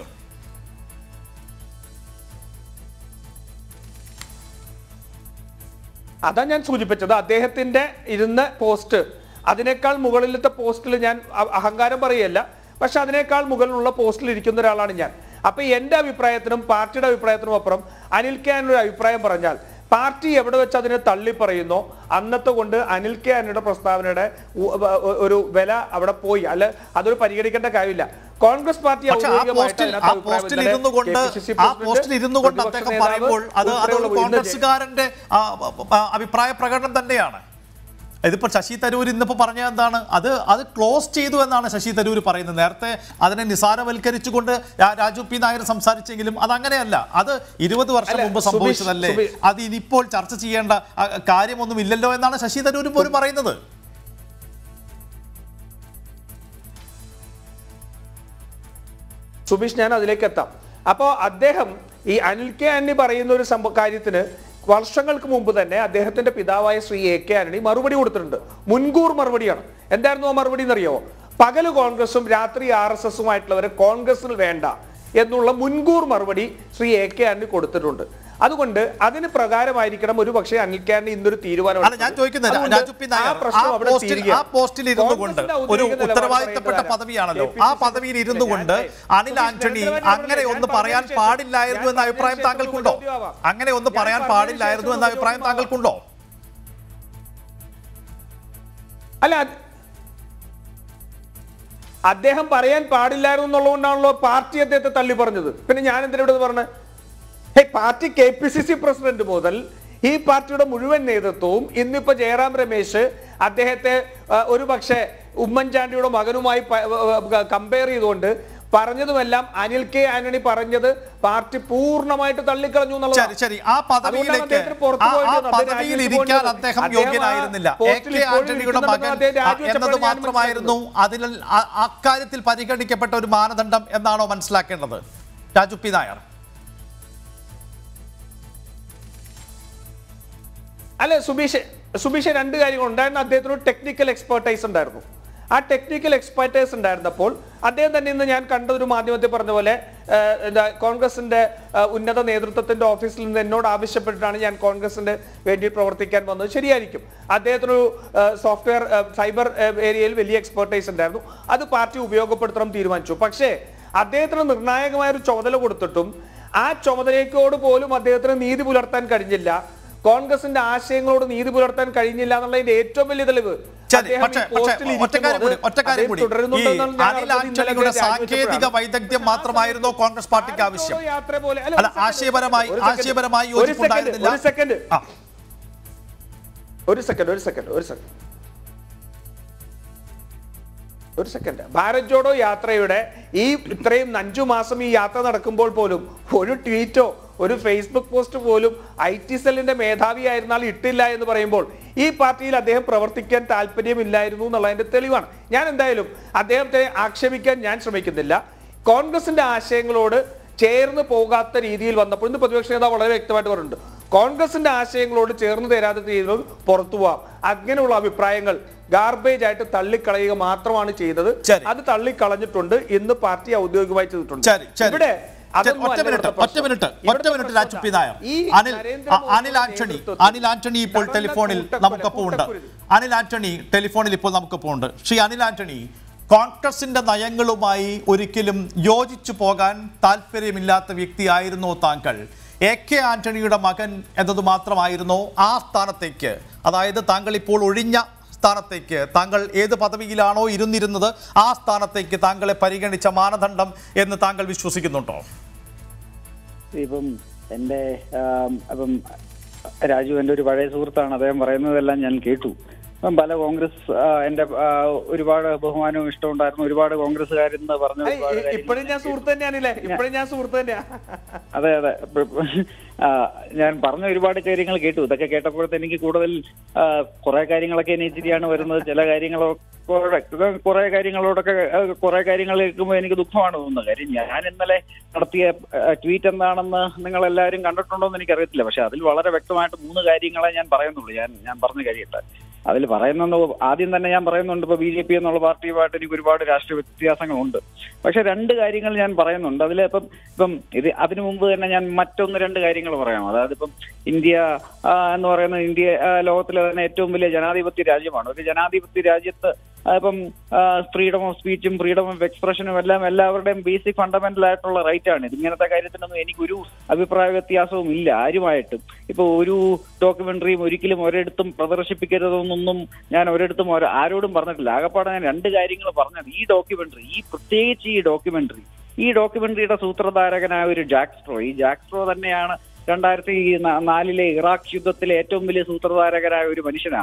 അതാ ഞാൻ സൂചിപ്പിച്ചത് അദ്ദേഹത്തിന്റെ ഇരുന്ന പോസ്റ്റ് അതിനേക്കാൾ മുകളിലത്തെ പോസ്റ്റിൽ ഞാൻ അ- അഹങ്കാരം പറയല്ല പക്ഷെ അതിനേക്കാൾ മുകളിലുള്ള പോസ്റ്റിൽ ഇരിക്കുന്ന ഒരാളാണ് ഞാൻ അപ്പൊ എന്റെ അഭിപ്രായത്തിനും പാർട്ടിയുടെ അഭിപ്രായത്തിനും അപ്പുറം അനിൽ കെ ആനയുടെ അഭിപ്രായം പറഞ്ഞാൽ പാർട്ടി എവിടെ വെച്ച് അതിനെ തള്ളി പറയുന്നോ അന്നത്തെ കൊണ്ട് അനിൽ കെ ആനയുടെ പ്രസ്താവനയുടെ ഉ- ഒ- ഒരു വില അവിടെ പോയി അല്ല അതൊരു പരിഗണിക്കേണ്ട കാര്യമില്ല കോൺഗ്രസ് പാർട്ടി പക്ഷെ ആ ഔദ്യോഗികമായിട്ട് പോസ്റ്റിൽ അതിനകത്ത് ആ അഭിപ്രായം പോസ്റ്റിൽ ഇന്നലെ ഇരുന്നു കൊണ്ട് KPCC ആ പ്രസിഡന്റ്, പോസ്റ്റിൽ ഇരുന്നു കൊണ്ട് പ്രതിപക്ഷ അദ്ദേഹം നേതാവ് പറയുമ്പോൾ അത് ഉൾപ്പെടെയുള്ള അതൊരു ഇന്ന് കോൺഗ്രസ്സുകാരന്റെ ആ, ആ, അഭിപ്രായ പ്രകടനം തന്നെയാണ് ഇതിപ്പോൾ ശശി തരൂർ ഇന്നിപ്പോൾ പറഞ്ഞ എന്താണ് അത് അത് ക്ലോസ് ചെയ്തു എന്നാണ് ശശി തരൂർ പറയുന്നത് നേരത്തെ അതിനെ നിസാരവൽക്കരിച്ചുകൊണ്ട് രാ- രാജു പി നായർ സംസാരിച്ചെങ്കിലും അത് അങ്ങനെയല്ല അത് ഇരുപത് വർഷം അല്ല, മുമ്പ് സുബീഷ്, സംഭവിച്ചതല്ലേ സുബീഷ്. അത് ഇനിയിപ്പോൾ ചർച്ച ചെയ്യേണ്ട ആ, കാര്യമൊന്നും ഇല്ലല്ലോ എന്നാണ് ശശി തരൂർ പോലും പറയുന്നത് സുബീഷ് ഞാൻ അതിലേക്ക് എത്താം അപ്പോൾ അദ്ദേഹം ഈ അനിൽ കെ ആന്റണി പറയുന്ന ഒരു സംഭവ കാര്യത്തിന് വർഷങ്ങൾക്ക് മുമ്പ് തന്നെ അദ്ദേഹത്തിന്റെ പിതാവായ ശ്രീ എ കെ ആന്റണി മറുപടി കൊടുത്തിട്ടുണ്ട് മുൻകൂർ മറുപടിയാണ് എന്തായിരുന്നു ആ മറുപടി എന്നറിയോ പകല് കോൺഗ്രസും രാത്രി ആർ എസ് എസുമായിട്ടുള്ളവരെ കോൺഗ്രസിന് വേണ്ട എന്നുള്ള മുൻകൂർ മറുപടി ശ്രീ എ കെ ആന്റണി കൊടുത്തിട്ടുണ്ട് അതുകൊണ്ട് അതിന് പ്രകാരമായിരിക്കണം ഒരു പക്ഷേ അനിൽ കെ ആന്റണി ഇന്നൊരു തീരുമാനം അല്ല ഞാൻ ചോദിക്കുന്നത് അതുകൊണ്ട് രാജു പി നായർ ആ പ്രശ്നം ആ അവിടെ പോസ്റ്റിൽ ആ തീരുകയാണ്. പോസ്റ്റിൽ ഇരുന്നു കൊണ്ട് കോൺഗ്രസിന്റെ ഒരു ഔദ്യോഗിക നിലപാട് ഉത്തരവാദിത്തപ്പെട്ട പറയുന്നത് പദവിയാണല്ലോ ആരാ? ആ പദവിയിൽ ഇരുന്നു കൊണ്ട് അനിൽ ആന്റണി അങ്ങനെ ഒന്ന് പറയാൻ പാടില്ലായിരുന്നു എന്ന അഭിപ്രായം താങ്കൾക്കുണ്ടോ അങ്ങനെ ഒന്ന് പറയാൻ പാടില്ലായിരുന്നു എന്ന അഭിപ്രായം താങ്കൾക്കുണ്ടോ അല്ല അത്- അദ്ദേഹം പറയാൻ പാടില്ലായിരുന്നു എന്നുള്ളതുകൊണ്ടാണല്ലോ പാർട്ടി അദ്ദേഹത്തെ തള്ളി പറഞ്ഞത് പിന്നെ ഞാൻ എന്തിനാ ഇവിടെ പറഞ്ഞത് ഹേ party K P C C president മുതൽ ഈ പാർട്ടിയുടെ മുഴുവൻ നേതൃത്വവും ഇന്നിപ്പോ ജയറാം രമേശ് അദ്ദേഹത്തെ ആ, ഒരു പക്ഷേ ഉമ്മൻചാണ്ടിയുടെ മകനുമായി കമ്പയർ ചെയ്തുകൊണ്ട് പറഞ്ഞതുമെല്ലാം അനിൽ കെ ആന്റണി പറഞ്ഞത് പാർട്ടി പൂർണ്ണമായിട്ട് തള്ളിക്കളഞ്ഞു ശരി എന്നുള്ളതാണ് ശരി ആ പദവിയിലേക്ക് അദ്ദേഹത്തിന് പുറത്ത് ആ- ആ പോകേണ്ടി വന്നു. അദ്ദേഹം പദവിയിൽ രാജിവെച്ച് ഇരിക്കാൻ പോകേണ്ടി അദ്ദേഹം വന്നു. യോഗ്യനായിരുന്നില്ല അദ്ദേഹം ആ എ പോസ്റ്റിൽ കെ ഇപ്പോഴും ആന്റണിയുടെ ഇരിക്കുന്നുണ്ടെന്ന് മകൻ അദ്ദേഹം ആ, രാജിവെച്ചപ്പോഴാണ് എന്നത് ഞാൻ മാത്രമായിരുന്നു അതിൽ ആ- അക്കാര്യത്തിൽ പരിഗണിക്കപ്പെട്ട ഒരു മാനദണ്ഡം എന്നാണോ മനസ്സിലാക്കേണ്ടത് രാജു പി നായർ അല്ല സുബീഷ് സുബീഷ് രണ്ട് കാര്യങ്ങൾ ഉണ്ടായിരുന്നു അദ്ദേഹത്തിന് ഒരു ടെക്നിക്കൽ എക്സ്പെർട്ടൈസ് ഉണ്ടായിരുന്നു ആ ടെക്നിക്കൽ എക്സ്പെർട്ടൈസ് ഉണ്ടായിരുന്നപ്പോൾ അദ്ദേഹം തന്നെ ഇന്ന് ഞാൻ കണ്ട ഒരു മാധ്യമത്തിൽ പറഞ്ഞ പോലെ ആ, എന്താ കോൺഗ്രസിന്റെ ആ, ഉന്നത നേതൃത്വത്തിന്റെ ഓഫീസിൽ നിന്ന് എന്നോട് ആവശ്യപ്പെട്ടിട്ടാണ് ഞാൻ കോൺഗ്രസിന്റെ വേണ്ടി പ്രവർത്തിക്കാൻ വന്നത് ശരിയായിരിക്കും അദ്ദേഹത്തിനൊരു സോഫ്റ്റ്വെയർ സൈബർ ഏരിയയിൽ വലിയ എക്സ്പെർട്ടൈസ് ഉണ്ടായിരുന്നു അത് പാർട്ടി ഉപയോഗപ്പെടുത്തണം തീരുമാനിച്ചു പക്ഷേ അദ്ദേഹത്തിന് നിർണായകമായ ഒരു ചുമതല കൊടുത്തിട്ടും ആ ചുമതലയോട് പോലും അദ്ദേഹത്തിന് നീതി പുലർത്താൻ കഴിഞ്ഞില്ല കോൺഗ്രസിന്റെ ആശയങ്ങളോട് നീതി പുലർത്താൻ കഴിഞ്ഞില്ല എന്നുള്ളതിന്റെ ഏറ്റവും വലിയ തെളിവ് ശരി അദ്ദേഹം ഈ പക്ഷേ പക്ഷേ പോസ്റ്റിൽ ഒറ്റ കാര്യം കൂടി ഇരിക്കുമ്പോൾ ഒറ്റ കാര്യം അദ്ദേഹം കൂടി ഈ തുടരുന്നുണ്ടെന്നാണ് ഞാൻ അനിൽ അറിഞ്ഞത് ഇന്നലെ ആന്റണിയുടെ അദ്ദേഹം സാങ്കേതിക രാജിവെച്ചപ്പോഴാണ്. വൈദഗ്ധ്യം മാത്രമായിരുന്നോ കോൺഗ്രസ് പാർട്ടിക്ക് ആവശ്യം ഭാരതോടോ യാത്ര പോലെ അല്ല, അല്ല, ഒരു second, ആശയപരമായി- ഒരു second, ആശയപരമായി ഒരു second, യോജിപ്പുണ്ടായിരുന്നില്ല. ഒരു സെക്കൻഡ് ആ ഒരു സെക്കൻഡ് ഒരു സെക്കൻഡ് ഒരു സെക്കൻഡ് ഒരു സെക്കൻഡ് ഭാരത് ജോഡോ യാത്രയുടെ ഈ ഇത്രയും അഞ്ചു മാസം ഈ യാത്ര നടക്കുമ്പോൾ പോലും ഒരു ട്വീറ്റോ ഒരു ഫേസ്ബുക്ക് പോസ്റ്റ് പോലും ഐ ടി സെല്ലിന്റെ മേധാവിയായിരുന്നാൽ ഇട്ടില്ല എന്ന് പറയുമ്പോൾ ഈ പാർട്ടിയിൽ അദ്ദേഹം പ്രവർത്തിക്കാൻ താല്പര്യമില്ലായിരുന്നു എന്നുള്ളതിന്റെ തെളിവാണ് ഞാൻ എന്തായാലും അദ്ദേഹത്തെ ആക്ഷേപിക്കാൻ ഞാൻ ശ്രമിക്കുന്നില്ല കോൺഗ്രസിന്റെ ആശയങ്ങളോട് ചേർന്ന് പോകാത്ത രീതിയിൽ വന്നപ്പോൾ ഇന്ന് പ്രതിപക്ഷ നേതാവ് വളരെ വ്യക്തമായിട്ട് പറഞ്ഞിട്ടുണ്ട് കോൺഗ്രസിന്റെ ആശയങ്ങളോട് ചേർന്ന് തരാത്ത രീതിയിൽ പുറത്തു പോവാം അങ്ങനെയുള്ള അഭിപ്രായങ്ങൾ ഗാർബേജ് ആയിട്ട് തള്ളിക്കളയുക മാത്രമാണ് ചെയ്തത് ശരി. അത് തള്ളിക്കളഞ്ഞിട്ടുണ്ട് ഇന്ന് പാർട്ടി ഔദ്യോഗികമായി ചെയ്തിട്ടുണ്ട് ശരി ശരി ഇവിടെ ശരി, അതൊന്നും ഒറ്റ അല്ല മിനിറ്റ് ഇവിടുത്തെ ഒറ്റ പ്രശ്നം. മിനിറ്റ് ഒറ്റ ഇവിടുത്തെ മിനിറ്റ് പ്രശ്നം രാജു പി നായർ ഈ അനിൽ ആ, നരേന്ദ്രമോദിയുടെ അനിൽ ആന്റണി നേതൃത്വത്തിൽ അനിൽ ആന്റണി ഇപ്പോൾ നടന്ന ടെലിഫോണിൽ കൂട്ടക്കൊല, നമുക്കൊപ്പം ഉണ്ട് കൂട്ടക്കുരുതി. അനിൽ ആന്റണി ടെലിഫോണിൽ ഇപ്പോൾ നമുക്കൊപ്പം ഉണ്ട് ശ്രീ അനിൽ ആന്റണി കോൺഗ്രസിന്റെ നയങ്ങളുമായി ഒരിക്കലും യോജിച്ചു പോകാൻ താല്പര്യമില്ലാത്ത വ്യക്തിയായിരുന്നോ താങ്കൾ എ കെ ആന്റണിയുടെ മകൻ എന്നത് മാത്രമായിരുന്നോ ആ സ്ഥാനത്തേക്ക് അതായത് താങ്കൾ ഇപ്പോൾ ഒഴിഞ്ഞ സ്ഥാനത്തേക്ക് താങ്കൾ ഏത് പദവിയിലാണോ ഇരുന്നിരുന്നത് ആ സ്ഥാനത്തേക്ക് താങ്കളെ പരിഗണിച്ച മാനദണ്ഡം എന്ന് താങ്കൾ വിശ്വസിക്കുന്നുണ്ടോ ഇപ്പം എൻ്റെ ആം, അപ്പം രാജു എൻ്റെ ഒരു പഴയ സുഹൃത്താണ് അദ്ദേഹം പറയുന്നതെല്ലാം ഞാൻ കേട്ടു അപ്പം പല കോൺഗ്രസ് ആ, എൻ്റെ ആ, ഒരുപാട് ബഹുമാനവും ഇഷ്ടമുണ്ടായിരുന്നു ഒരുപാട് കോൺഗ്രസ്സുകാരെന്ന് പറഞ്ഞ ഏയ്, ഒരുപാട് ഇ- കാര്യങ്ങൾ ഇപ്പോഴും ഞാൻ സുഹൃത്ത് തന്നെയാണല്ലേ ഇപ്പോഴും ഞാൻ സുഹൃത്ത് തന്നെയാ അതെ അതെ ഇപ്പൊ- ഇപ്പൊ, ആ, ഞാൻ പറഞ്ഞ ഒരുപാട് കാര്യങ്ങൾ കേട്ടു ഇതൊക്കെ കേട്ടപ്പോഴത്തെ എനിക്ക് കൂടുതൽ ആ, കുറെ കാര്യങ്ങളൊക്കെ ഇനി ഇച്ചിരിയാണ് വരുന്നത് ചില കാര്യങ്ങളൊക്കെ കുറെ കാര്യങ്ങളോടൊക്കെ ആ, കുറെ കാര്യങ്ങൾ കേൾക്കുമ്പോൾ എനിക്ക് ദുഃഖമാണ് തോന്നുന്നത് കാര്യം ഞാൻ ഇന്നലെ നടത്തിയ ട്വീറ്റ് എന്താണെന്ന് നിങ്ങൾ എല്ലാവരും കണ്ടിട്ടുണ്ടോ എന്ന് എനിക്കറിയത്തില്ല പക്ഷെ അതിൽ വളരെ വ്യക്തമായിട്ട് മൂന്ന് കാര്യങ്ങളെ ഞാൻ പറയുന്നുള്ളൂ ഞാൻ ഞാൻ പറഞ്ഞ കാര്യമില്ല അതിൽ പറയുന്ന ആദ്യം തന്നെ ഞാൻ പറയുന്നുണ്ട് ഇപ്പൊ ബി ജെ പി എന്നുള്ള പാർട്ടിയുമായിട്ട് എനിക്ക് ഒരുപാട് രാഷ്ട്രീയ വ്യത്യാസങ്ങളുണ്ട് പക്ഷെ രണ്ട് കാര്യങ്ങൾ ഞാൻ പറയുന്നുണ്ട് അതിൽ ഇപ്പം ഇപ്പം ഇത് അതിനു മുമ്പ് തന്നെ ഞാൻ മറ്റൊന്ന് രണ്ട് കാര്യങ്ങൾ പറയാം അതായത് ഇപ്പം ഇന്ത്യ ആ, എന്ന് പറയുന്നത് ഇന്ത്യ ആ, ലോകത്തിലെ തന്നെ ഏറ്റവും വലിയ ജനാധിപത്യ രാജ്യമാണ് ഒരു ജനാധിപത്യ രാജ്യത്ത് ആ, ഇപ്പം ഫ്രീഡം ഓഫ് സ്പീച്ചും ഫ്രീഡം ഓഫ് എക്സ്പ്രഷനും എല്ലാം എല്ലാവരുടെയും ബേസിക് ഫണ്ടമെന്റൽ ആയിട്ടുള്ള റൈറ്റ് ആണ് ഇത് ഇങ്ങനത്തെ കാര്യത്തിനൊന്നും എനിക്കൊരു അഭിപ്രായ വ്യത്യാസവും ഇല്ല ആരുമായിട്ടും ഇപ്പൊ ഒരു ഡോക്യുമെന്ററിയും ഒരിക്കലും ഒരിടത്തും പ്രദർശിപ്പിക്കരുതെന്നൊന്നും ഞാൻ ഒരിടത്തും ഒരു- ആരോടും പറഞ്ഞിട്ടില്ല ആകപ്പാടെ ഞാൻ രണ്ട് കാര്യങ്ങൾ പറഞ്ഞത് ഈ ഡോക്യുമെന്ററി ഈ പ്രത്യേകിച്ച് ഈ ഡോക്യുമെന്ററി ഈ ഡോക്യുമെന്ററിയുടെ സൂത്രധാരകനായ ഒരു ജാക്സ്ട്രോ ഈ ജാക്സ്ട്രോ തന്നെയാണ് രണ്ടായിരത്തി നാ- നാലിലെ ഇറാഖ് യുദ്ധത്തിലെ ഏറ്റവും വലിയ സൂത്രധാരകനായ ഒരു മനുഷ്യനാണ്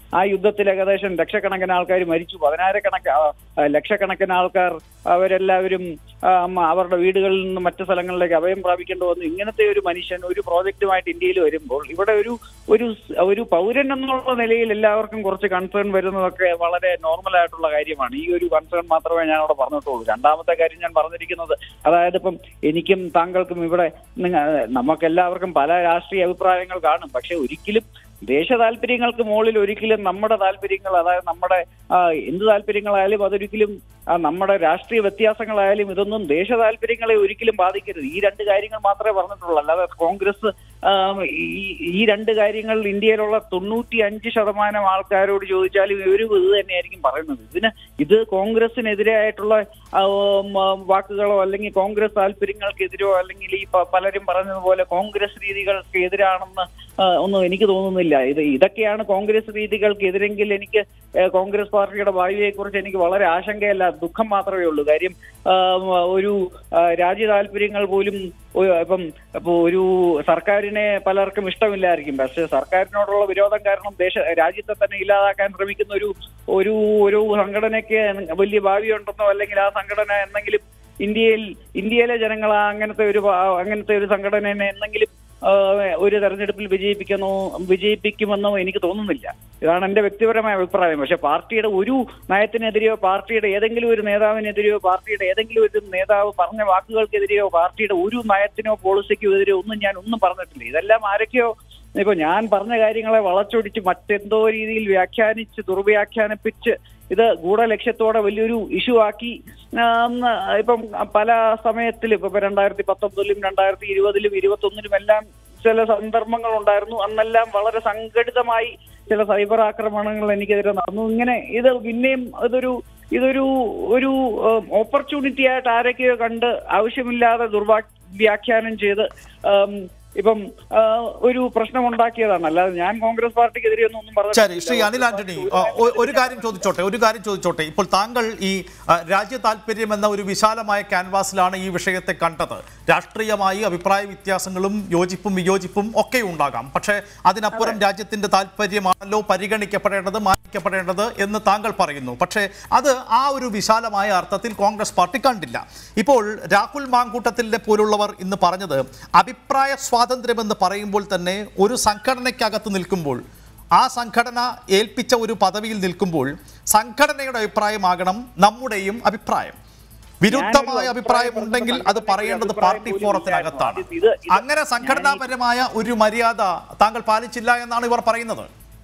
ആ യുദ്ധത്തിൽ ഏകദേശം ലക്ഷക്കണക്കിന് ആൾക്കാർ മരിച്ചു പതിനായിരക്കണക്ക് ആ, ആ, ലക്ഷക്കണക്കിന് ആൾക്കാർ അവരെല്ലാവരും ആ, മ- അവരുടെ വീടുകളിൽ നിന്ന് മറ്റു സ്ഥലങ്ങളിലേക്ക് അഭയം പ്രാപിക്കേണ്ടി വന്നു ഇങ്ങനത്തെ ഒരു മനുഷ്യൻ ഒരു പ്രോജക്റ്റുമായിട്ട് ഇന്ത്യയിൽ വരുമ്പോൾ ഇവിടെ ഒരു ഒരു സ്- ഒരു പൗരൻ എന്നുള്ള നിലയിൽ എല്ലാവർക്കും കുറച്ച് കൺസേൺ വരുന്നതൊക്കെ വളരെ നോർമൽ ആയിട്ടുള്ള കാര്യമാണ് ഈ ഒരു കൺസേൺ മാത്രമേ ഞാൻ അവിടെ പറഞ്ഞിട്ടുള്ളൂ രണ്ടാമത്തെ കാര്യം ഞാൻ പറഞ്ഞിരിക്കുന്നത് അതായത് ഇപ്പം എനിക്കും താങ്കൾക്കും ഇവിടെ നിങ്ങ- നമുക്ക് എല്ലാവർക്കും പല രാഷ്ട്രീയ അഭിപ്രായങ്ങൾ കാണും പക്ഷെ ഒരിക്കലും ദേശ താല്പര്യങ്ങൾക്ക് മുകളിൽ ഒരിക്കലും നമ്മുടെ താല്പര്യങ്ങൾ അതായത് നമ്മുടെ ആ, എന്ത് താല്പര്യങ്ങളായാലും അതൊരിക്കലും ആ, നമ്മുടെ രാഷ്ട്രീയ വ്യത്യാസങ്ങളായാലും ഇതൊന്നും ദേശ താല്പര്യങ്ങളെ ഒരിക്കലും ബാധിക്കരുത് ഈ രണ്ട് കാര്യങ്ങൾ മാത്രമേ പറഞ്ഞിട്ടുള്ളൂ അല്ലാതെ കോൺഗ്രസ് ആ, ഈ ഈ രണ്ട് കാര്യങ്ങൾ ഇന്ത്യയിലുള്ള തൊണ്ണൂറ്റി അഞ്ച് ശതമാനം ആൾക്കാരോട് ചോദിച്ചാലും ഇവരും ഇത് തന്നെയായിരിക്കും പറയുന്നത് ഇതിന് ഇത് കോൺഗ്രസിനെതിരായിട്ടുള്ള ആ, ഉം, ആ, വാക്കുകളോ അല്ലെങ്കിൽ കോൺഗ്രസ് താല്പര്യങ്ങൾക്കെതിരോ അല്ലെങ്കിൽ ഈ പ- പലരും പറഞ്ഞതുപോലെ കോൺഗ്രസ് രീതികൾക്ക് എതിരാണെന്ന് ആ, ഒന്നും എനിക്ക് തോന്നുന്നില്ല ഇത് ഇതൊക്കെയാണ് കോൺഗ്രസ് രീതികൾക്ക് എതിരെങ്കിൽ എനിക്ക് ഏ, കോൺഗ്രസ് പാർട്ടിയുടെ ഭാവിയെ കുറിച്ച് എനിക്ക് വളരെ ആശങ്കയല്ല ദുഃഖം മാത്രമേ ഉള്ളൂ കാര്യം ആ, ഒരു ആ, രാജ്യ താല്പര്യങ്ങൾ പോലും ഒരു- ഇപ്പം ഇപ്പൊ ഒരു സർക്കാരിനെ പലർക്കും ഇഷ്ടമില്ലായിരിക്കും പക്ഷെ സർക്കാരിനോടുള്ള വിരോധം കാരണം ദേശ രാജ്യത്തെ തന്നെ ഇല്ലാതാക്കാൻ ശ്രമിക്കുന്ന ഒരു ഒരു ഒരു സംഘടനയ്ക്ക് വലിയ ഭാവിയുണ്ടെന്നോ അല്ലെങ്കിൽ ആ സംഘടന എന്തെങ്കിലും ഇന്ത്യയിൽ ഇന്ത്യയിലെ ജനങ്ങൾ ആ അങ്ങനത്തെ ഒരു ഭാ- അങ്ങനത്തെ ഒരു സംഘടനയെ എന്തെങ്കിലും ആ, ഒരു തെരഞ്ഞെടുപ്പിൽ വിജയിപ്പിക്കുന്നോ വിജയിപ്പിക്കുമെന്നോ എനിക്ക് തോന്നുന്നില്ല ഇതാണ് എന്റെ വ്യക്തിപരമായ അഭിപ്രായം പക്ഷെ പാർട്ടിയുടെ ഒരു നയത്തിനെതിരെയോ പാർട്ടിയുടെ ഏതെങ്കിലും ഒരു നേതാവിനെതിരെയോ പാർട്ടിയുടെ ഏതെങ്കിലും ഒരു നേതാവ് പറഞ്ഞ വാക്കുകൾക്കെതിരെയോ പാർട്ടിയുടെ ഒരു നയത്തിനോ പോളിസിക്കോ എതിരെയോ ഒന്നും ഞാൻ ഒന്നും പറഞ്ഞിട്ടില്ല ഇതെല്ലാം ആരൊക്കെയോ ഇപ്പൊ ഞാൻ പറഞ്ഞ കാര്യങ്ങളെ വളച്ചൊടിച്ച് മറ്റെന്തോ രീതിയിൽ വ്യാഖ്യാനിച്ച് ദുർവ്യാഖ്യാനിപ്പിച്ച് ഇത് ഗൂഢലക്ഷ്യത്തോടെ വലിയൊരു ഇഷ്യൂ ആക്കി ആം, ഇപ്പം പല സമയത്തിലും ഇപ്പൊ രണ്ടായിരത്തി പത്തൊമ്പതിലും രണ്ടായിരത്തി ഇരുപതിലും ഇരുപത്തൊന്നിലും എല്ലാം ചില സന്ദർഭങ്ങൾ ഉണ്ടായിരുന്നു അന്നെല്ലാം വളരെ സംഘടിതമായി ചില സൈബർ ആക്രമണങ്ങൾ എനിക്കെതിരെ നടന്നു ഇങ്ങനെ ഇത് പിന്നെയും ഇതൊരു ഇതൊരു ഒരു ഓപ്പർച്യൂണിറ്റി ആയിട്ട് ആരൊക്കെയോ കണ്ട് ആവശ്യമില്ലാതെ ദുർവാഖ്യാനം ചെയ്ത് ആം, ഇപ്പം ആ, ഒരു പ്രശ്നം ഉണ്ടാക്കിയതാണ് അല്ലാതെ ഞാൻ കോൺഗ്രസ് പാർട്ടിക്കെതിരെ ഒന്നും ഒന്നും ശരി ശ്രീ പറഞ്ഞിട്ടില്ല. അനിൽ ആന്റണി ആ, ഒ- ഒരു കാര്യം ചോദിച്ചോട്ടെ ഒരു കാര്യം ചോദിച്ചോട്ടെ ഇപ്പോൾ താങ്കൾ ഈ ആ, രാജ്യ താല്പര്യം എന്ന ഒരു വിശാലമായ ക്യാൻവാസിലാണ് ഈ വിഷയത്തെ കണ്ടത് രാഷ്ട്രീയമായി അഭിപ്രായ വ്യത്യാസങ്ങളും യോജിപ്പും വിയോജിപ്പും ഒക്കെ ഉണ്ടാകാം പക്ഷേ അതിനപ്പുറം രാജ്യത്തിന്റെ താല്പര്യമാണല്ലോ പരിഗണിക്കപ്പെടേണ്ടത് മാനിക്കപ്പെടേണ്ടത് എന്ന് താങ്കൾ പറയുന്നു പക്ഷേ അത് ആ ഒരു വിശാലമായ അർത്ഥത്തിൽ കോൺഗ്രസ് പാർട്ടി കണ്ടില്ല ഇപ്പോൾ രാഹുൽ മാങ്കൂട്ടത്തിലെ പോലുള്ളവർ ഇന്ന് പറഞ്ഞത് അഭിപ്രായ സ്വാതന്ത്ര്യമെന്ന് പറയുമ്പോൾ തന്നെ ഒരു സംഘടനയ്ക്കകത്ത് നിൽക്കുമ്പോൾ ആ സംഘടന ഏൽപ്പിച്ച ഒരു പദവിയിൽ നിൽക്കുമ്പോൾ സംഘടനയുടെ അഭിപ്രായമാകണം നമ്മുടെയും അഭിപ്രായം വിരുദ്ധമായ ഞാനൊരു അഭിപ്രായം അഭിപ്രായം ഉണ്ടെങ്കിൽ അത് പറഞ്ഞത് പറയേണ്ടത് അഭിപ്രായം പാർട്ടി പോലും ഫോറത്തിനകത്താണ് ഇല്ലായിരുന്നു. ഇത് ഇത് അങ്ങനെ സംഘടനാപരമായ ഒരു മര്യാദ താങ്കൾ പാലിച്ചില്ല എന്നാണ് ഇവർ പറയുന്നത്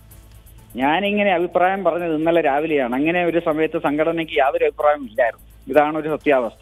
ഞാനിങ്ങനെ അഭിപ്രായം പറഞ്ഞത് ഇന്നലെ രാവിലെയാണ് അങ്ങനെ ഒരു സമയത്ത് സംഘടനയ്ക്ക് യാതൊരു അഭിപ്രായം ഇല്ലായിരുന്നു ഇതാണ് ഒരു സത്യാവസ്ഥ